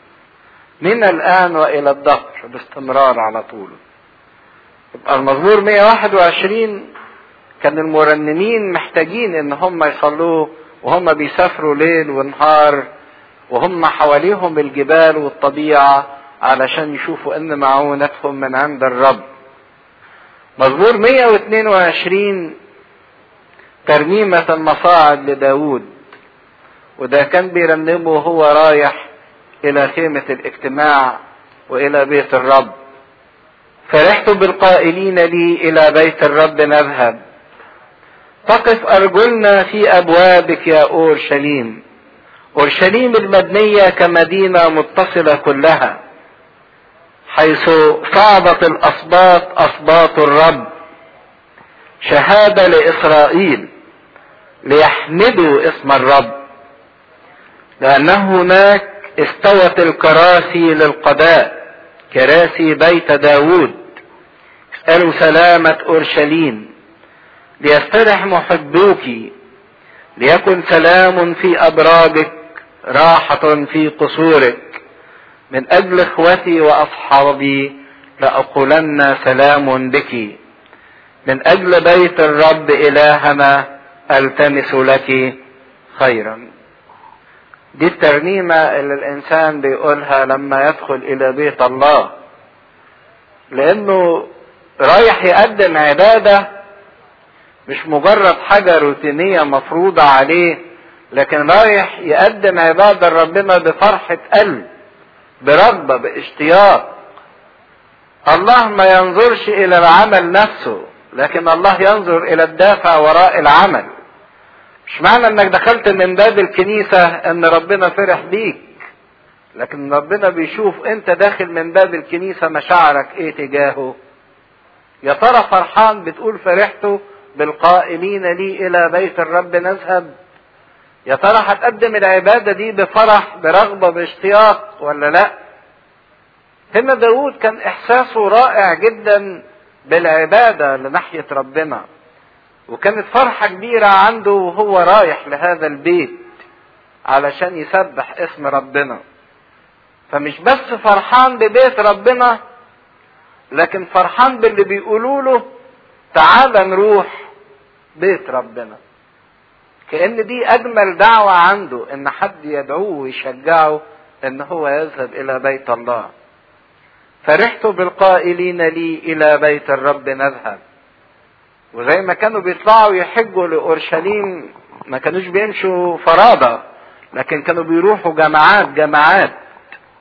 من الان والى الدهر باستمرار على طول يبقى المزمور 121 كان المرنمين محتاجين ان هم يصلوه وهم بيسافروا ليل ونهار وهم حواليهم الجبال والطبيعه علشان يشوفوا ان معونتهم من عند الرب مزمور 122 ترنيمة المصاعد لداود وده كان بيرنمه وهو رايح الى خيمة الاجتماع والى بيت الرب فرحت بالقائلين لي الى بيت الرب نذهب تقف ارجلنا في ابوابك يا اورشليم اورشليم المبنية كمدينة متصلة كلها حيث صعدت الاسباط اسباط الرب شهادة لاسرائيل ليحمدوا اسم الرب لانه هناك استوت الكراسي للقضاء كراسي بيت داود اسألوا سلامة اورشليم ليسترح محبوك ليكن سلام في ابراجك راحة في قصورك من اجل اخوتي واصحابي لاقولن سلام بك من اجل بيت الرب الهنا التمس لك خيرا دي الترنيمة اللي الانسان بيقولها لما يدخل الى بيت الله لانه رايح يقدم عبادة مش مجرد حاجة روتينية مفروضة عليه لكن رايح يقدم عبادة لربنا بفرحة قلب برغبة باشتياق الله ما ينظرش الى العمل نفسه لكن الله ينظر الى الدافع وراء العمل مش معنى انك دخلت من باب الكنيسة ان ربنا فرح بيك لكن ربنا بيشوف انت داخل من باب الكنيسة مشاعرك ايه تجاهه يا ترى فرحان بتقول فرحته بالقائلين لي الى بيت الرب نذهب يا ترى هتقدم العبادة دي بفرح برغبة باشتياق ولا لا هنا داود كان احساسه رائع جدا بالعبادة لناحية ربنا وكانت فرحة كبيرة عنده وهو رايح لهذا البيت علشان يسبح اسم ربنا فمش بس فرحان ببيت ربنا لكن فرحان باللي بيقولوا له تعال نروح بيت ربنا كأن دي أجمل دعوة عنده إن حد يدعوه ويشجعه إن هو يذهب إلى بيت الله. فرحت بالقائلين لي إلى بيت الرب نذهب. وزي ما كانوا بيطلعوا يحجوا لأورشليم ما كانوش بيمشوا فرادة لكن كانوا بيروحوا جماعات جماعات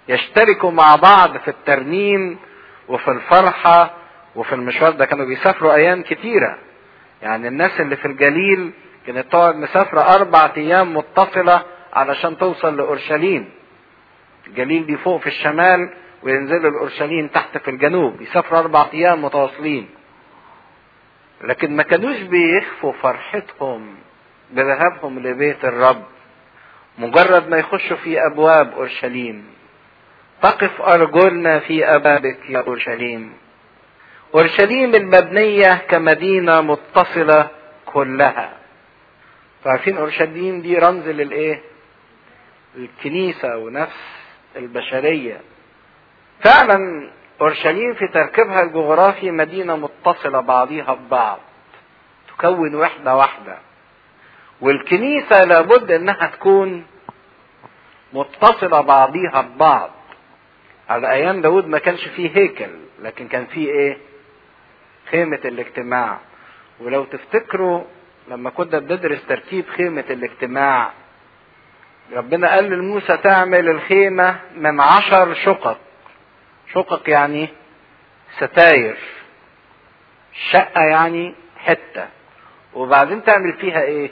يشتركوا مع بعض في الترنيم وفي الفرحة وفي المشوار ده كانوا بيسافروا أيام كتيرة يعني الناس اللي في الجليل كانت تقعد مسافرة أربع أيام متصلة علشان توصل لأورشليم الجليل دي فوق في الشمال وينزلوا لأورشليم تحت في الجنوب يسافروا أربع أيام متواصلين لكن ما كانوش بيخفوا فرحتهم بذهابهم لبيت الرب مجرد ما يخشوا في أبواب أورشليم تقف أرجلنا في أبابك يا أورشليم أورشليم المبنية كمدينة متصلة كلها فعارفين أورشليم دي رمز للإيه؟ الكنيسة ونفس البشرية فعلا أورشليم في تركيبها الجغرافي مدينة متصلة بعضيها ببعض تكون وحدة واحدة والكنيسة لابد انها تكون متصلة بعضيها ببعض على ايام داود ما كانش فيه هيكل لكن كان فيه ايه خيمة الاجتماع ولو تفتكروا لما كنا بندرس ترتيب خيمة الاجتماع ربنا قال لموسى تعمل الخيمة من عشر شقق شقق يعني ستاير شقة يعني حتة وبعدين تعمل فيها ايه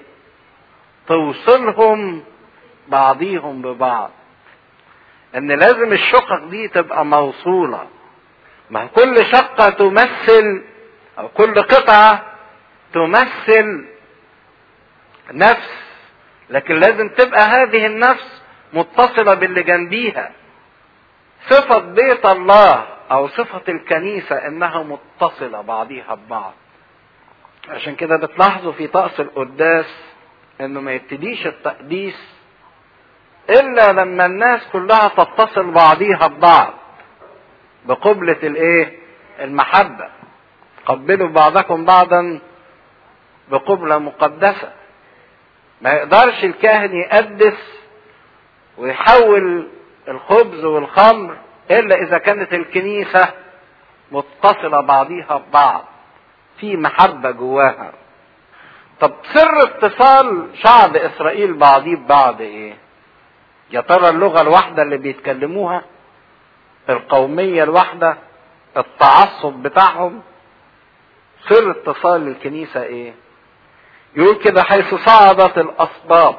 توصلهم بعضيهم ببعض ان لازم الشقق دي تبقى موصولة ما كل شقة تمثل او كل قطعة تمثل نفس لكن لازم تبقى هذه النفس متصلة باللي جنبيها صفة بيت الله او صفة الكنيسة انها متصلة بعضيها ببعض عشان كده بتلاحظوا في طقس القداس انه ما يبتديش التقديس الا لما الناس كلها تتصل بعضيها ببعض بقبلة الايه المحبة قبلوا بعضكم بعضا بقبلة مقدسة ما يقدرش الكاهن يقدس ويحول الخبز والخمر الا اذا كانت الكنيسة متصلة بعضيها ببعض في محبة جواها طب سر اتصال شعب اسرائيل بعضيه ببعض ايه يا ترى اللغة الواحدة اللي بيتكلموها القومية الواحدة التعصب بتاعهم سر اتصال الكنيسة ايه يقول كده حيث صعدت الاسباط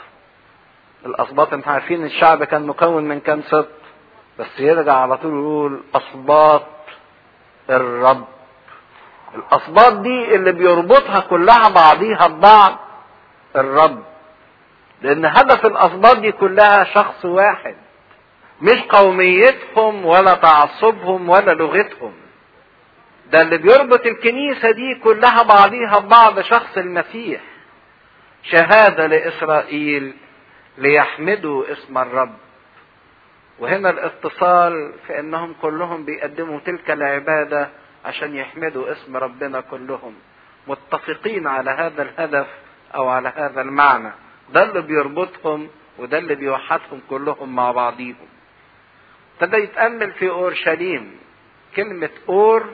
الاسباط انتوا عارفين الشعب كان مكون من كام سبط بس يرجع على طول يقول اسباط الرب الاسباط دي اللي بيربطها كلها بعضيها ببعض الرب لان هدف الاسباط دي كلها شخص واحد مش قوميتهم ولا تعصبهم ولا لغتهم ده اللي بيربط الكنيسة دي كلها بعضيها ببعض شخص المسيح شهادة لإسرائيل ليحمدوا اسم الرب وهنا الاتصال في انهم كلهم بيقدموا تلك العبادة عشان يحمدوا اسم ربنا كلهم متفقين على هذا الهدف او على هذا المعنى ده اللي بيربطهم وده اللي بيوحدهم كلهم مع بعضيهم ابتدى يتأمل في أورشليم كلمة أور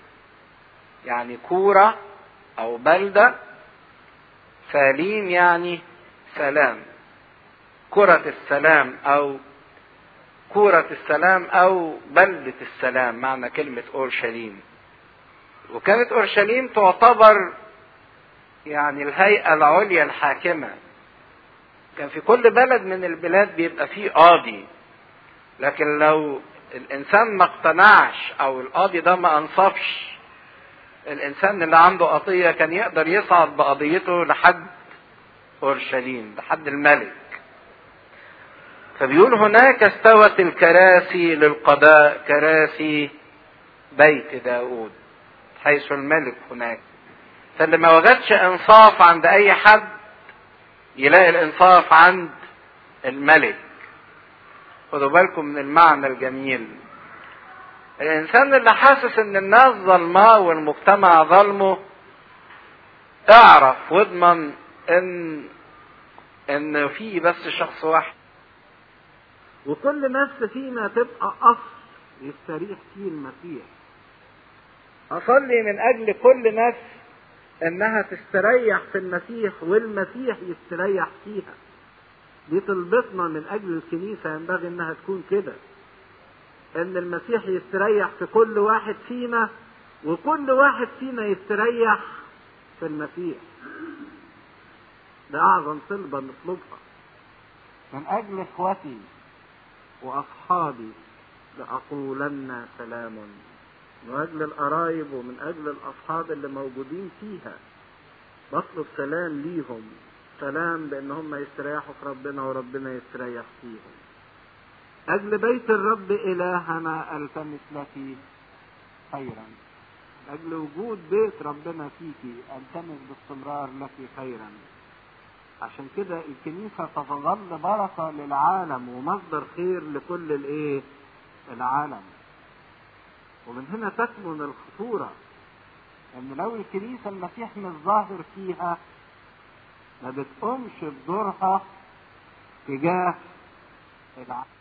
يعني كورة أو بلدة سليم يعني سلام كرة السلام أو كورة السلام أو بلدة السلام معنى كلمة أورشليم وكانت أورشليم تعتبر يعني الهيئة العليا الحاكمة كان في كل بلد من البلاد بيبقى فيه قاضي لكن لو الإنسان ما اقتنعش أو القاضي ده ما أنصفش الإنسان اللي عنده قضية كان يقدر يصعد بقضيته لحد أورشليم لحد الملك فبيقول هناك استوت الكراسي للقضاء كراسي بيت داود حيث الملك هناك فاللي ما وجدش انصاف عند اي حد يلاقي الانصاف عند الملك خدوا بالكم من المعنى الجميل الانسان اللي حاسس ان الناس ظلماه والمجتمع ظلمه اعرف واضمن ان ان في بس شخص واحد وكل نفس فينا تبقى اصل يستريح فيه المسيح اصلي من اجل كل نفس انها تستريح في المسيح والمسيح يستريح فيها دي طلبتنا من اجل الكنيسه ينبغي انها تكون كده ان المسيح يستريح في كل واحد فينا وكل واحد فينا يستريح في المسيح ده اعظم طلبة نطلبها من اجل اخوتي واصحابي لاقولن سلام من اجل القرايب ومن اجل الاصحاب اللي موجودين فيها بطلب سلام ليهم سلام بان هم يستريحوا في ربنا وربنا يستريح فيهم اجل بيت الرب الهنا التمس لك خيرا اجل وجود بيت ربنا فيك التمس باستمرار لك خيرا عشان كده الكنيسة تظل بركة للعالم ومصدر خير لكل الايه العالم ومن هنا تكمن الخطورة ان لو الكنيسة المسيح مش ظاهر فيها ما بتقومش بدورها تجاه العالم